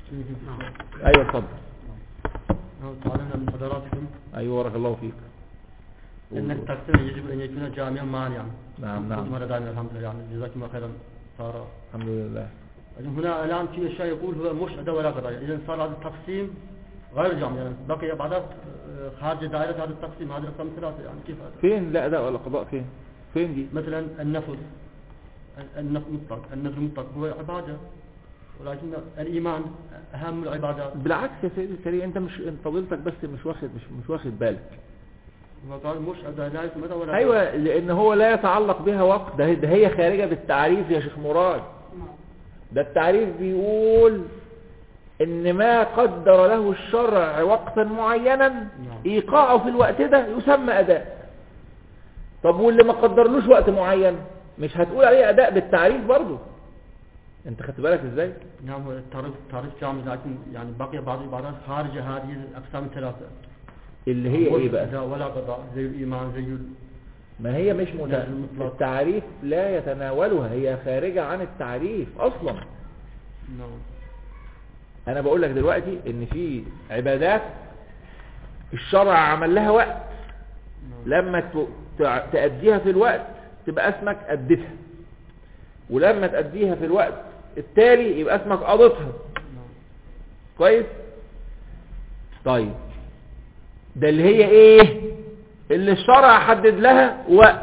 ايوه اتفضل تعلمنا من حضراتكم ايوه بارك الله فيك أن التقسيم يجب أن يكون جامعا مانعا نعم نعم مرة دائما الحمد لله يعني جزاكم الله خيرا صار الحمد لله هنا الآن في أشياء يقول هو مش أداة ولا قضايا إذا صار هذا التقسيم غير جامع يعني بقي بعد خارج دائرة هذا التقسيم هذه الأقسام الثلاثة يعني كيف هذا؟ فين لا اداء ولا قضاء فين فين دي مثلا النفل النفل مطلق النذر مطلق هو عبادة ولكن الإيمان أهم العبادات بالعكس يا سيدي الكريم انت مش انت فضيلتك بس مش واخد مش, مش واخد بالك وقال مش أداة لا يسمى أداة ولا ايوه لان هو لا يتعلق بها وقت ده, ده هي خارجه بالتعريف يا شيخ مراد ده التعريف بيقول ان ما قدر له الشرع وقتا معينا ايقاعه في الوقت ده يسمى اداء طب واللي ما قدرلوش وقت معين مش هتقول عليه اداء بالتعريف برضه انت خدت بالك ازاي نعم هو التعريف تعريف جامع لكن يعني بقي بعض العبادات خارج هذه الأقسام الثلاثة اللي هي ايه مش بقى أداة ولا قضاء زي الإيمان زي ال- ما هي مش مت... لا، المطلق. التعريف لا يتناولها هي خارجة عن التعريف اصلا نعم انا بقول لك دلوقتي ان في عبادات الشرع عمل لها وقت نعم لما ت- تع- تأديها في الوقت تبقى اسمك أديتها ولما تأديها في الوقت التالي يبقى اسمك قضيتها نعم كويس طيب ده اللي هي ايه اللي الشرع حدد لها وقت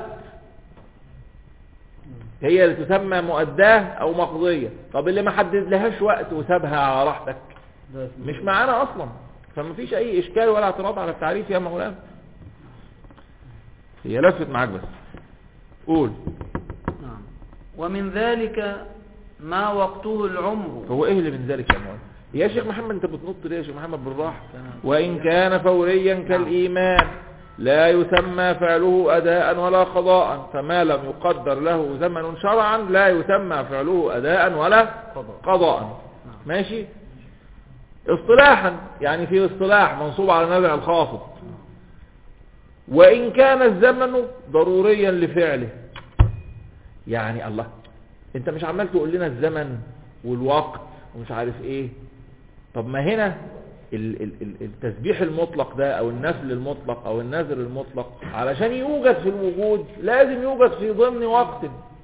هي اللي تسمى مؤداه او مقضية طب اللي ما حدد لهاش وقت وسابها على راحتك ده اسمه- مش معانا اصلا فما فيش اي اشكال ولا اعتراض على التعريف يا مولانا هي لفت معاك بس قول نعم ومن ذلك ما وقته العمر هو ايه اللي من ذلك يا مولانا يا شيخ محمد انت بتنط ليه يا شيخ محمد بالراحه تمام. وان كان فوريا كالايمان لا يسمى فعله اداء ولا قضاء فما لم يقدر له زمن شرعا لا يسمى فعله اداء ولا قضاء. قضاء ماشي اصطلاحا يعني في اصطلاح منصوب على نزع الخافض وإن كان الزمن ضروريا لفعله يعني الله انت مش عمال تقول لنا الزمن والوقت ومش عارف ايه طب ما هنا ال- ال- ال- التسبيح المطلق ده او النفل المطلق او النذر المطلق علشان يوجد في الوجود لازم يوجد في ضمن وقت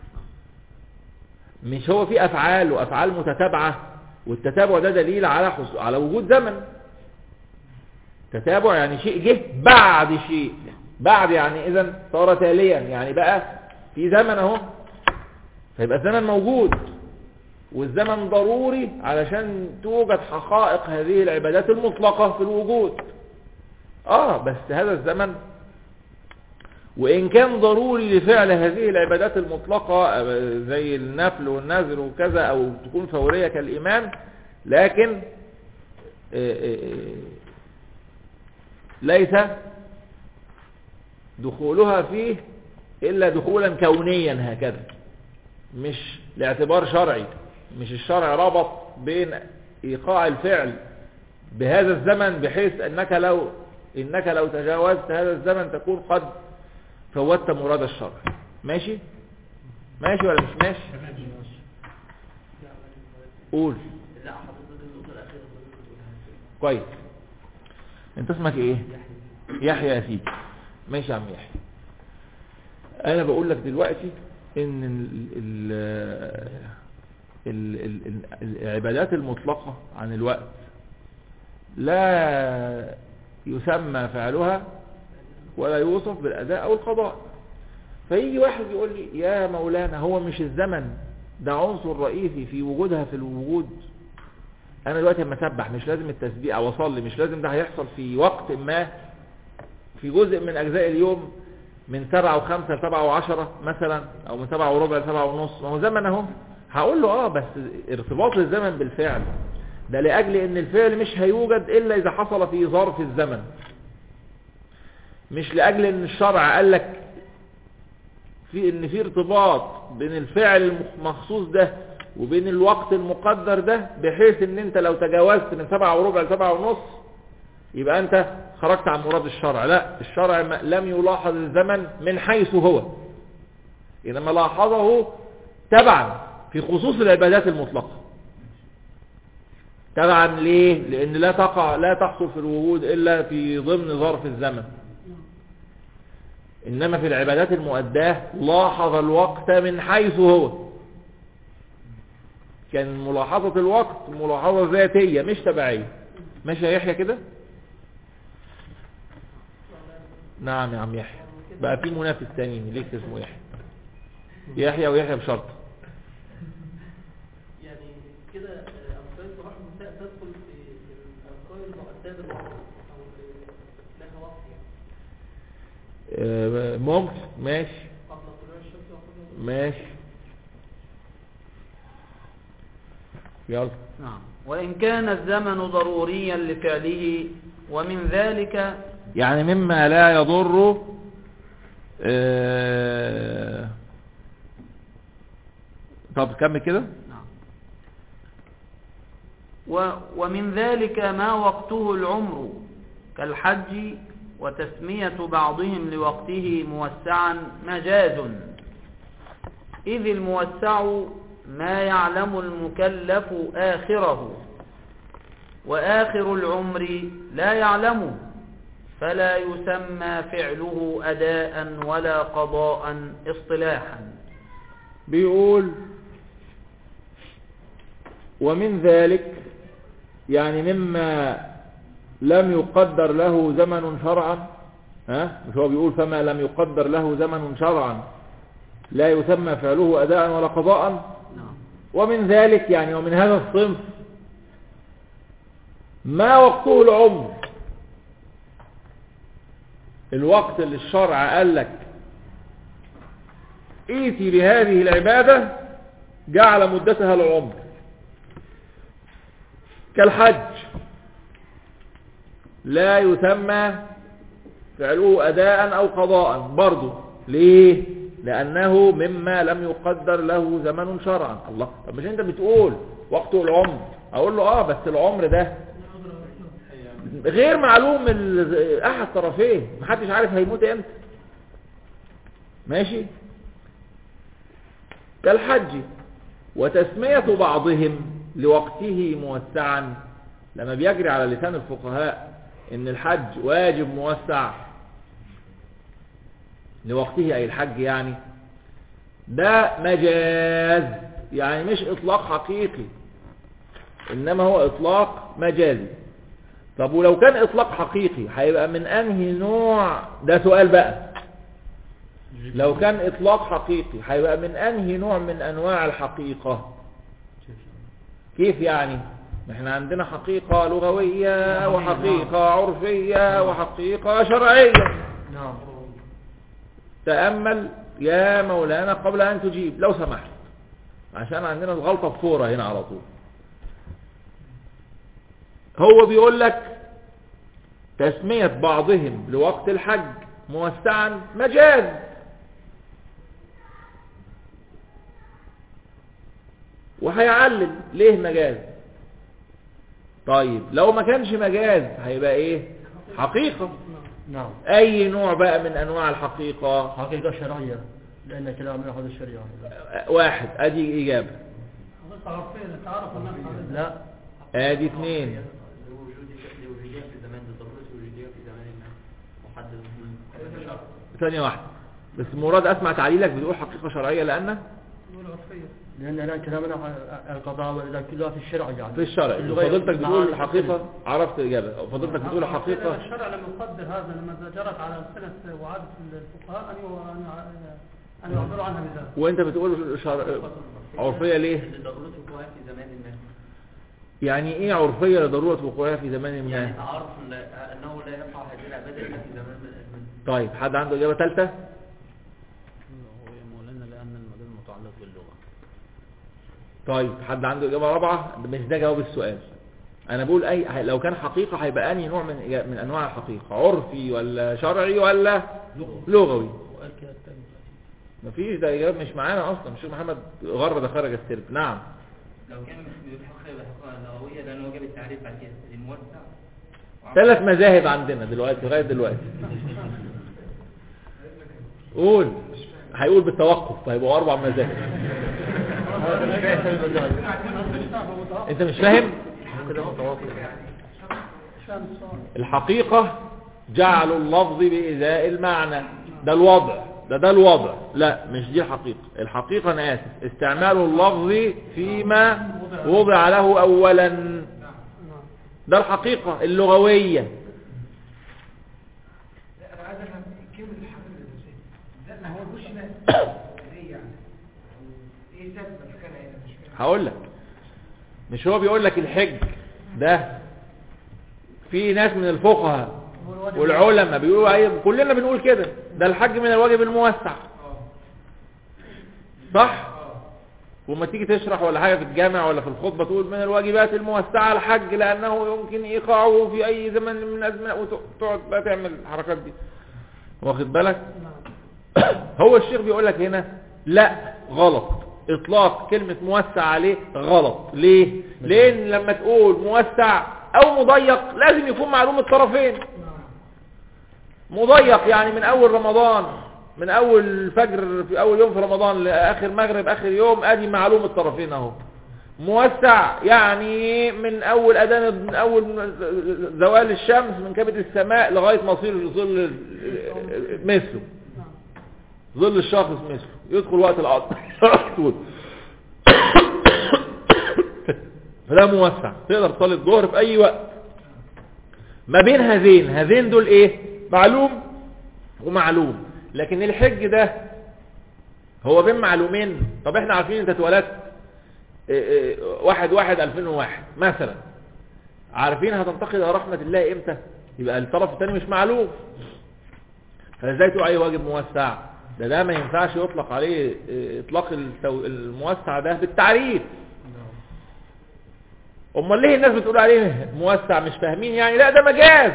مش هو في افعال وافعال متتابعه والتتابع ده دليل على حص... على وجود زمن تتابع يعني شيء جه بعد شيء بعد يعني اذا صار تاليا يعني بقى في زمن اهو فيبقى الزمن موجود والزمن ضروري علشان توجد حقائق هذه العبادات المطلقة في الوجود اه بس هذا الزمن وإن كان ضروري لفعل هذه العبادات المطلقة آه، زي النفل والنذر وكذا أو تكون فورية كالإيمان لكن آه، آه، آه، ليس دخولها فيه إلا دخولا كونيا هكذا مش لاعتبار شرعي مش الشرع ربط بين إيقاع الفعل بهذا الزمن بحيث أنك لو إنك لو تجاوزت هذا الزمن تكون قد فوتت مراد الشرع ماشي ماشي ولا مش ماشي قول كويس انت اسمك ايه يحيى يا سيدي ماشي يا عم يحيى انا بقول لك دلوقتي ان ال ال ال ال ال العبادات المطلقة عن الوقت لا يسمى فعلها ولا يوصف بالأداء أو القضاء فيجي واحد يقول لي يا مولانا هو مش الزمن ده عنصر رئيسي في وجودها في الوجود انا دلوقتي لما اسبح مش لازم التسبيح او اصلي مش لازم ده هيحصل في وقت ما في جزء من اجزاء اليوم من سبعة وخمسة لسبعة وعشرة مثلا او من سبعة وربع لسبعة ونص ما هو زمن اهو هقول له اه بس ارتباط الزمن بالفعل ده لاجل ان الفعل مش هيوجد الا اذا حصل في ظرف الزمن مش لاجل ان الشرع قال لك في ان في ارتباط بين الفعل المخصوص ده وبين الوقت المقدر ده بحيث ان انت لو تجاوزت من سبعة وربع لسبعة ونص يبقى انت خرجت عن مراد الشرع لا الشرع ما- لم يلاحظ الزمن من حيث هو انما لاحظه تبعا في خصوص العبادات المطلقة طبعا ليه لان لا تقع لا تحصل في الوجود الا في ضمن ظرف الزمن انما في العبادات المؤداه لاحظ الوقت من حيث هو كان ملاحظة الوقت ملاحظة ذاتية مش تبعية ماشي يا يحيى كده نعم يا عم يحيى بقى في منافس تاني ليك اسمه يحيى يحيى ويحيى بشرط يعني كده أذكار الصباح والمساء تدخل في الأذكار المعتادة بالوقت أو لها وقت يعني آه، ممكن ماشي قبل طلوع الشمس وقبل ماشي يلا نعم وإن كان الزمن ضروريا لفعله ومن ذلك يعني مما لا يضر آه، طب كمل كده نعم و ومن ذلك ما وقته العمر كالحج وتسمية بعضهم لوقته موسعا مجاز إذ الموسع ما يعلم المكلف آخره وآخر العمر لا يعلمه فلا يسمى فعله أداء ولا قضاء اصطلاحا بيقول ومن ذلك يعني مما لم يقدر له زمن شرعا ها مش هو بيقول فما لم يقدر له زمن شرعا لا يسمى فعله أداء ولا قضاء نعم ومن ذلك يعني ومن هذا الصنف ما وقته العمر الوقت اللي الشرع قال لك ايتي بهذه العبادة جعل مدتها العمر كالحج لا يسمى فعله أداء أو قضاء برضه ليه لأنه مما لم يقدر له زمن شرعا الله طب مش انت بتقول وقته العمر اقول له اه بس العمر ده غير معلوم ال- احد طرفين محدش عارف هيموت امتى ماشي كالحج وتسمية بعضهم لوقته موسعا لما بيجري على لسان الفقهاء ان الحج واجب موسع لوقته اي الحج يعني ده مجاز يعني مش اطلاق حقيقي انما هو اطلاق مجازي طب ولو كان اطلاق حقيقي هيبقى من انهي نوع ده سؤال بقى لو كان اطلاق حقيقي هيبقى من انهي نوع من انواع الحقيقة كيف يعني ما احنا عندنا حقيقة لغوية وحقيقة عرفية وحقيقة شرعية نعم تأمل يا مولانا قبل أن تجيب لو سمحت عشان عندنا الغلطة بفورة هنا على طول هو بيقول لك تسمية بعضهم لوقت الحج موسعا مجاز وهيعلل ليه مجاز طيب لو ما كانش مجاز هيبقى ايه حقيقة نعم اي نوع بقى من انواع الحقيقة حقيقة شرعية لأن كلام من أحد الشريعة واحد ادي اجابة غلطة عرفية نتعرف الناس على لا ادي اثنين لوجود لوجودية في زمان لضرورة وجودية في زمان ما محدد ثانية واحدة بس مراد اسمع تعليلك بتقول حقيقة شرعية لان نقول عرفية لأن الآن كلامنا عن القضاء والإذا كلها في الشرع يعني في الشرع اللغة فضلتك بتقول مع- حقيقة عرفت الاجابة فضلتك بتقول عرفية حقيقة الشرع لم يقدر هذا لما جرت على سنة وعادة الفقهاء أن يو- أن- أن يعبروا عنها بذلك وانت بتقول شرع... عرفية ليه لضرورة وقوعها في زمان ما يعني ايه عرفية لضرورة وقوعها في زمان يعني ما تعارف لا- أنه لا يقع هذه العبادة إلا في زمان من من- طيب حد عنده اجابة ثالثة هو يا مولانا لأن المجال متعلق باللغة طيب حد عنده اجابة رابعة مش ده جواب السؤال انا بقول اي لو كان حقيقة هيبقى انهي نوع من إجا- من انواع الحقيقة عرفي ولا شرعي ولا لغوي وقال كده التاني مفيش ده اجابة مش معانا اصلا الشيخ محمد غر ده خرج السرب نعم لو كان بيحقق بحقها اللغوية لأنه وجب التعريف بعد كده الموسع ثلاث مذاهب عندنا دلوقتي لغايه دلوقتي قول هيقول بالتوقف فهيبقوا اربع مذاهب هذا مش فاهم المذاهب انت مش فاهم كلام كده متواصل عشان السؤال الحقيقة جعل اللفظ بإزاء المعنى ده الوضع ده ده الوضع لا مش دي الحقيقة الحقيقة أنا آسف استعمال اللفظ فيما وضع له أولا نعم ده الحقيقة اللغوية لا انا عايز افهم كلمه الحمل الاساسي ده ما هو الوش ده ليه يعني ايه سبب مكانها هنا مش فاهم هقول لك مش هو بيقول لك الحج ده في ناس من الفقهاء هو الواجب والعلماء بيقولوا ايه كلنا بنقول كده ده الحج من الواجب الموسع اه صح اه وما تيجي تشرح ولا حاجة في الجامع ولا في الخطبة تقول من الواجبات الموسعة الحج لأنه يمكن إيقاعه في أي زمن من الأزمنة وتقعد بقى تعمل الحركات دي واخد بالك نعم هو الشيخ بيقول لك هنا لا غلط إطلاق كلمة موسع عليه غلط ليه لأن لما تقول موسع أو مضيق لازم يكون معلوم الطرفين مضيق يعني من اول رمضان من اول الفجر في اول يوم في رمضان لاخر مغرب اخر يوم ادي معلوم الطرفين اهو موسع يعني من اول اذان من اول زوال الشمس من كبد السماء لغايه مصير ظل مثله نعم ظل الشخص مثله يدخل وقت العصر فده موسع تقدر تصلي الظهر في اي وقت ما بين هذين هذين دول ايه معلوم ومعلوم لكن الحج ده هو بين معلومين طب احنا عارفين انت اتولدت إيه إيه واحد واحد الفين وواحد مثلا عارفين هتنتقل الى رحمة الله امتى يبقى الطرف الثاني مش معلوم فازاي تقول عليه واجب موسع ده ده ما ينفعش يطلق عليه إيه، اطلاق التو- الموسع ده بالتعريف امال ليه الناس بتقول عليه موسع مش فاهمين يعني لا ده مجاز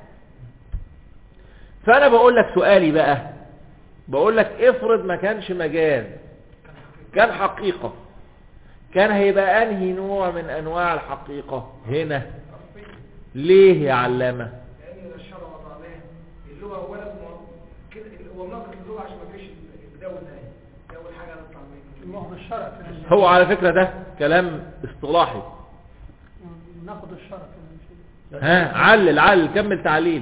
فانا بقول لك سؤالي بقى بقول لك افرض ما كانش مجاز كان حقيقة كان هيبقى انهي نوع من انواع الحقيقة هنا ليه يا علامة لان الشرع وضعناه اللغه اولا م- كده هو مناقض اللغه عشان ما فيش بدايه ونهايه ده اول حاجه هنطلع منها ناخد الشرع في الانشاء هو على فكرة ده كلام اصطلاحي ناخد الشرع في الانشاء ها علل علل كمل تعليل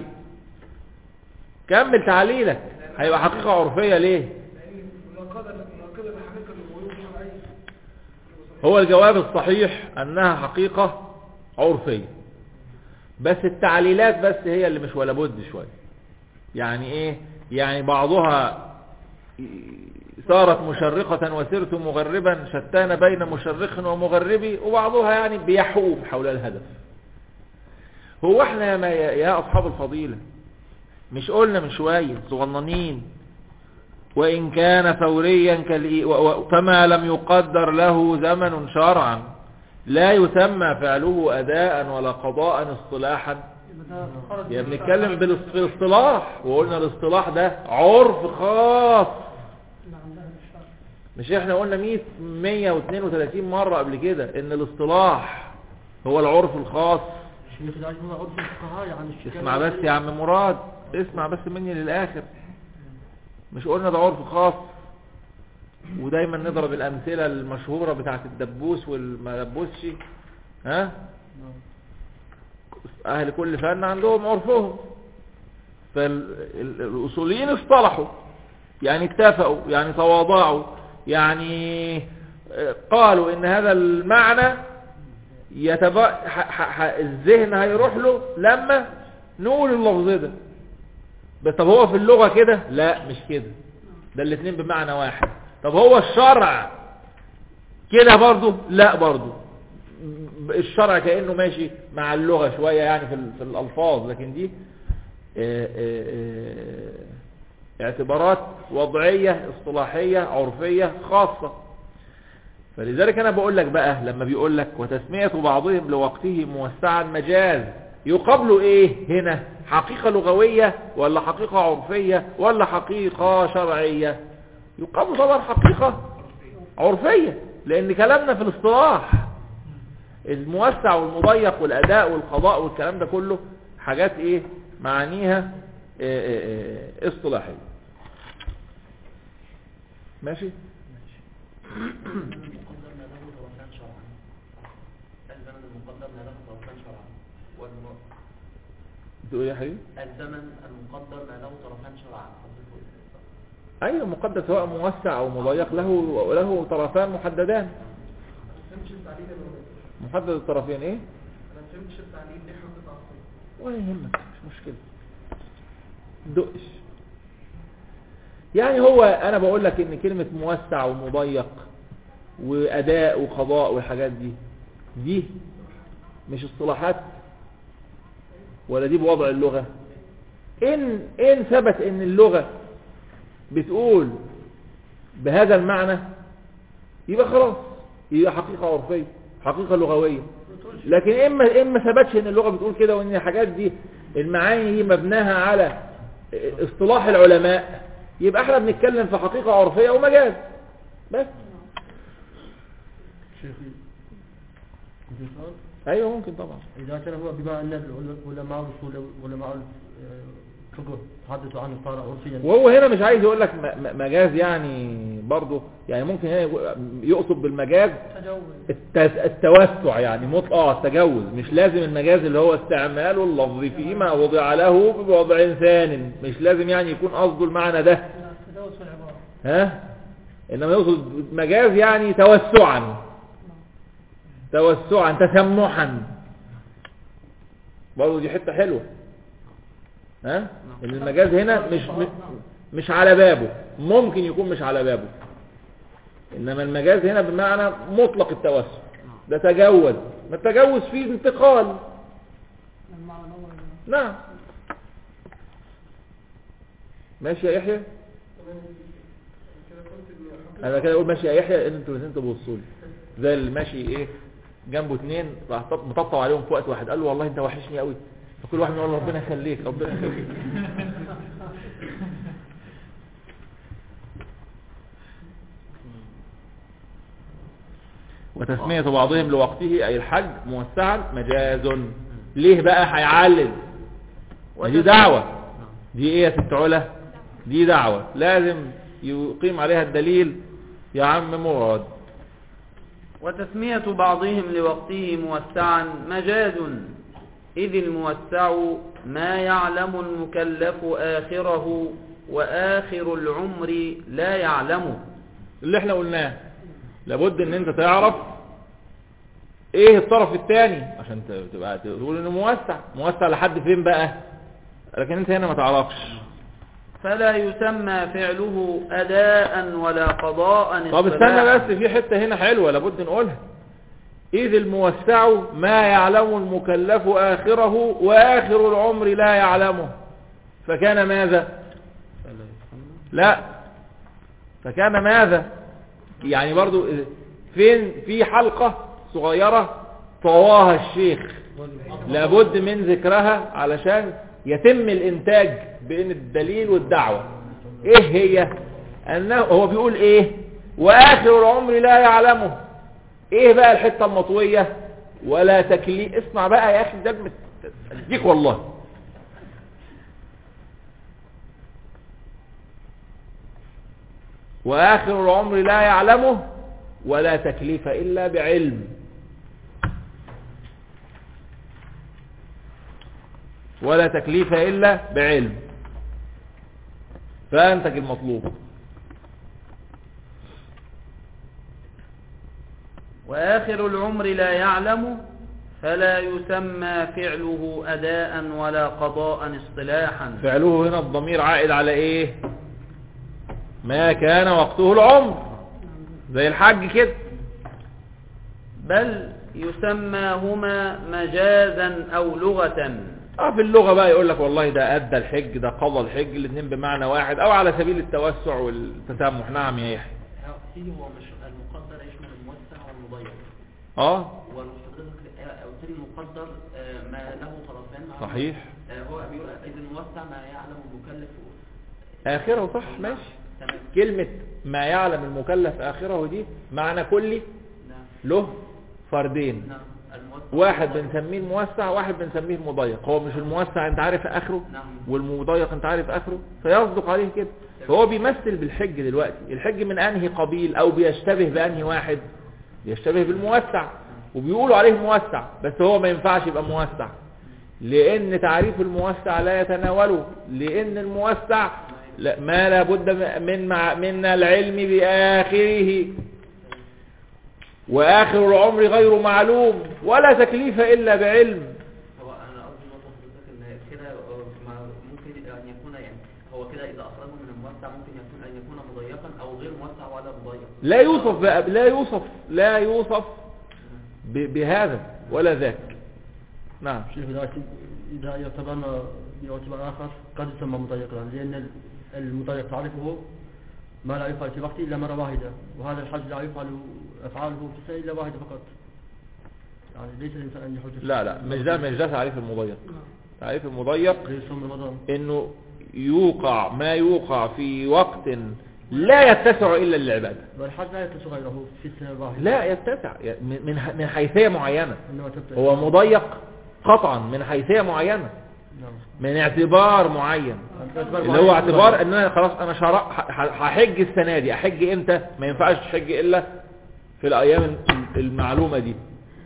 كمل تعليلك هيبقى حقيقة عرفية ليه لان مناقضه مناقضه الحقيقه للغيوب الشرعيه هو الجواب الصحيح انها حقيقة عرفية بس التعليلات بس هي اللي مش ولا بد شوية يعني ايه يعني بعضها صارت مشرقة وسرت مغربا شتان بين مشرق ومغربي وبعضها يعني بيحوم حول الهدف هو احنا يا, ما يا اصحاب الفضيلة مش قلنا من شوية صغننين وإن كان فوريا كالإي... و... و... فما لم يقدر له زمن شرعا لا يسمى فعله أداء ولا قضاء اصطلاحا يبقى ده خرج يا من بنتكلم بالاص- بالاصطلاح وقلنا الاصطلاح ده عرف خاص اللي عندها الشرع مش احنا قلنا 100 132 مرة قبل كده ان الاصطلاح هو العرف الخاص الشيخ ده هو عرف الفقهاء يعني الشيخ اسمع بس يا عم مراد اسمع بس مني للآخر مش قلنا ده عرف خاص ودايما نضرب الأمثلة المشهورة بتاعت الدبوس والمدبوسش ها أهل كل فن عندهم عرفهم فالأصوليين اصطلحوا يعني اتفقوا يعني تواضعوا يعني آه، قالوا ان هذا المعنى يتبع ح... ح... ح... الذهن هيروح له لما نقول اللفظ ده بس طب هو في اللغة كده لا مش كده ده الاثنين بمعنى واحد طب هو الشرع كده برضو لا برضو الشرع كأنه ماشي مع اللغة شوية يعني في, ال- في الألفاظ لكن دي آه، آه، آه، اعتبارات وضعية اصطلاحية عرفية خاصة فلذلك انا بقول لك بقى لما بيقول لك وتسمية بعضهم لوقته موسعا مجاز يقابله ايه هنا حقيقة لغوية ولا حقيقة عرفية ولا حقيقة شرعية يقابل طبعا حقيقة عرفية لان كلامنا في الاصطلاح الموسع والمضيق والاداء والقضاء والكلام ده كله حاجات ايه معانيها إيه إيه إيه اصطلاحية ماشي قدرنا له وكان شرعا الزمن المقدر ما له طرفان شرعا والم... بتقول ايه يا حبيبي الزمن المقدر ما له طرفان شرعا حضرتك قلت. ايوه مقدس سواء موسع او مضيق له له طرفان محددان ما فهمتش التعليل يا مولانا محدد الطرفين ايه انا ما فهمتش التعليل ليه حطيت عصير ولا يهمك مش مشكلة دقش يعني هو انا بقول لك ان كلمة موسع ومضيق واداء وقضاء والحاجات دي دي مش اصطلاحات ولا دي بوضع اللغة ان ان ثبت ان اللغة بتقول بهذا المعنى يبقى خلاص يبقى حقيقة عرفية حقيقة لغوية لكن اما اما ثبتش ان اللغة بتقول كده وان الحاجات دي المعاني دي مبناها على اصطلاح العلماء يبقى احنا بنتكلم في حقيقة عرفية ومجاز بس شيخي في سؤال ايوه ممكن طبعا إذا كان هو بما أن العلماء الأصول والعلماء الفقه تحدثوا عنه صار عرفيا وهو هنا مش عايز يقول لك م- م- مجاز يعني برضه يعني ممكن هنا يقول- يقصد بالمجاز تجوز الت- التوسع يعني مطلق اه التجوز مش لازم المجاز اللي هو استعمال اللفظ فيما وضع له بوضع ثان مش لازم يعني يكون قصده المعنى ده تجوز في العبارة ها انما يقصد مجاز يعني توسعا توسعا تسمحا برضه دي حته حلوه ها ان المجاز هنا مش مش على بابه ممكن يكون مش على بابه انما المجاز هنا بمعنى مطلق التوسع ده تجوز ما التجوز فيه انتقال المعنى هو نعم ماشي يا يحيى كده قلت ان حطيت انا كده اقول ماشي يا يحيى ان انتوا الاثنين تبصوا لي زي اللي ماشي ايه جنبه اثنين راح طب- مطبطب عليهم في وقت واحد قال له والله انت وحشني قوي فكل واحد يقول له ربنا يخليك ربنا يخليك وتسمية بعضهم لوقته أي الحج موسعا مجاز ليه بقى هيعلل دي دعوة دي ايه يا ست علا دي دعوة لازم يقيم عليها الدليل يا عم مراد وتسمية بعضهم لوقته موسعا مجاز إذ الموسع ما يعلم المكلف آخره وآخر العمر لا يعلمه اللي احنا قلناه لابد ان انت تعرف ايه الطرف الثاني عشان ت- تبقى تقول انه موسع موسع لحد فين بقى لكن انت هنا ما تعرفش فلا يسمى فعله أداء ولا قضاء طب استنى اصطلاحاً. بس في حتة هنا حلوة لابد نقولها إذ الموسع ما يعلم المكلف آخره وآخر العمر لا يعلمه فكان ماذا لا فكان ماذا يعني برضو فين في حلقة صغيرة طواها الشيخ لابد من ذكرها علشان يتم الانتاج بين الدليل والدعوة ايه هي انه هو بيقول ايه واخر العمر لا يعلمه ايه بقى الحتة المطوية ولا تكليف اسمع بقى يا اخي ده مت- اديك والله واخر العمر لا يعلمه ولا تكليف الا بعلم ولا تكليف إلا بعلم فأنتج المطلوب وآخر العمر لا يعلم فلا يسمى فعله أداء ولا قضاء اصطلاحا فعله هنا الضمير عائد على إيه ما كان وقته العمر زي الحج كده بل يسماهما مجازا أو لغة اه في اللغة بقى يقول لك والله ده أدى الحج ده قضى الحج الاثنين بمعنى واحد أو على سبيل التوسع والتسامح نعم يا يحيى سيدي هو مش المقدر يشمل الموسع والمضيق اه وحضرتك قلت لي المقدر آه، ما له طرفان مع صحيح آه، هو بيقول إذ الموسع ما يعلم المكلف آخره صح ماشي تمام كلمة ما يعلم المكلف آخره دي معنى كلي نعم له فردين نعم الموسع واحد بنسميه الموسع واحد بنسميه المضيق هو مش الموسع انت عارف اخره نعم والمضيق انت عارف اخره فيصدق عليه كده فهو بيمثل بالحج دلوقتي الحج من انهي قبيل او بيشتبه بانهي واحد بيشتبه بالموسع وبيقولوا عليه موسع بس هو ما ينفعش يبقى موسع لان تعريف الموسع لا يتناوله لان الموسع لا- ما لابد من مع من العلم باخره واخر العمر غير معلوم ولا تكليف الا بعلم هو انا قصدي نقطه حضرتك ان كده آه، ما- ممكن ان يكون يعني هو كده اذا اخرجه من الموسع ممكن يكون ان يكون مضيقا او غير موسع ولا مضيق لا يوصف بقى لا يوصف لا يوصف ب- بهذا ولا ذاك نعم شيخ إذا إذا يعتبرنا باعتبار آخر قد يسمى مضيقا لأن المضيق تعرفه ما لا يفعل في وقته إلا مرة واحدة وهذا الحج لا يفعل أفعاله في السنة إلا واحدة فقط يعني ليس الإنسان أن يحج لا لا مش ده مش ده تعريف المضيق تعريف المضيق غير صوم رمضان انه يوقع ما يوقع في وقت لا يتسع الا للعباده والحج لا يتسع غيره في السنة الواحدة لا يتسع من من من حيثيه معينه إنما تبتع هو مضيق قطعا من حيثيه معينه نعم من اعتبار معين اللي هو اعتبار ان انا خلاص انا شرع ح- ح- هحج السنه دي احج امتى ما ينفعش تحج الا في الايام المعلومه دي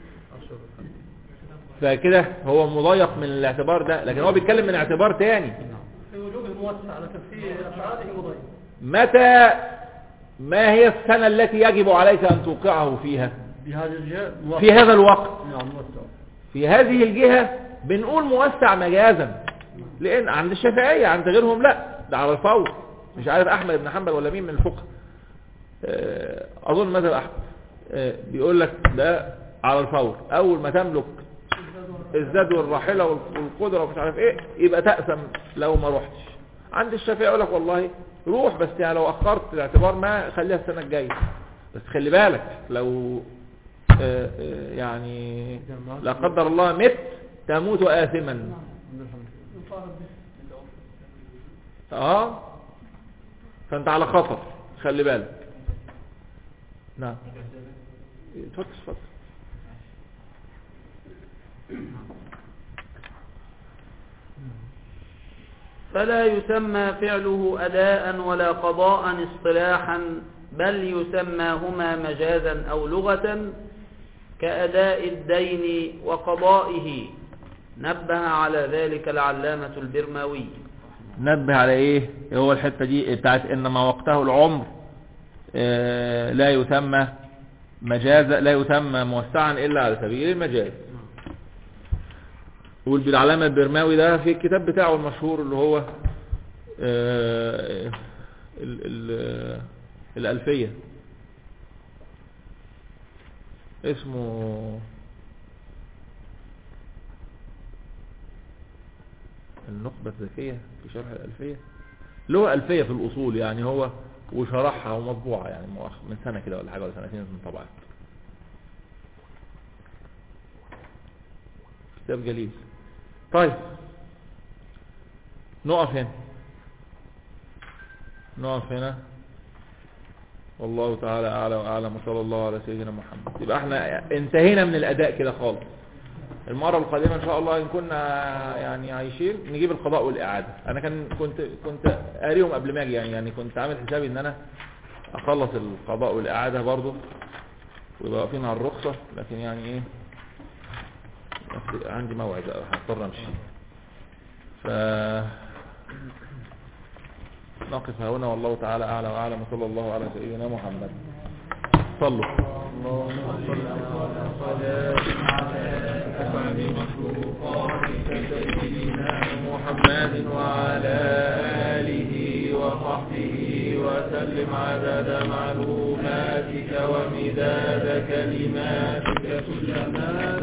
فكده هو مضيق من الاعتبار ده لكن هو بيتكلم من اعتبار تاني في وجوده موسع لكن في أفعاله مضيق متى ما هي السنة التي يجب عليك أن توقعه فيها بهذه الجهة موسع. في هذا الوقت نعم موسع في هذه الجهة بنقول موسع مجازا لأن عند الشافعية عند غيرهم لا ده على الفور مش عارف أحمد بن حنبل ولا مين من الفقه آه، أظن مذهب أحمد آه، بيقول لك ده على الفور أول ما تملك الزاد والراحلة والقدرة ومش عارف ايه يبقى تأثم لو ما روحتش عند الشافعي يقول لك والله روح بس يعني لو أخرت الاعتبار ما خليها السنة الجاية بس خلي بالك لو آه، آه، يعني لا قدر الله مت تموت آثما يفارق به اه فانت على خطر خلي بالك نعم اتفضل اتفضل فلا يسمى فعله أداء ولا قضاء اصطلاحا بل يسماهما مجازا أو لغة كأداء الدين وقضائه نبه على ذلك العلامة البرماوي نبه على ايه هو الحتة دي بتاعت انما وقته العمر آه، لا يسمى مجازا لا يسمى موسعا الا على سبيل المجاز يقول بالعلامة البرماوي ده في الكتاب بتاعه المشهور اللي هو آه، ال- ال- الألفية اسمه النخبة الذكية في شرح الألفية اللي هو ألفية في الأصول يعني هو وشرحها ومطبوعة يعني مؤخ- من سنة كده ولا حاجة ولا سنتين من طبعات كتاب جليل طيب نقف هنا نقف هنا والله تعالى أعلى وأعلم وصلى الله على سيدنا محمد يبقى احنا انتهينا من الأداء كده خالص المرة القادمة إن شاء الله إن كنا يعني عايشين نجيب القضاء والإعادة أنا كان كنت كنت قاريهم قبل ما أجي يعني يعني كنت عامل حسابي إن أنا أخلص القضاء والإعادة برضه ويبقى واقفين على الرخصة لكن يعني إيه عندي موعد بقى، هضطر أمشي ف نقف هنا والله تعالى أعلى وأعلم وصلى الله على سيدنا محمد صلوا اللهم صل على أسعد مخلوقاتك سيدنا محمد وعلى آله وصحبه وسلم عدد معلوماتك ومداد كلماتك كلما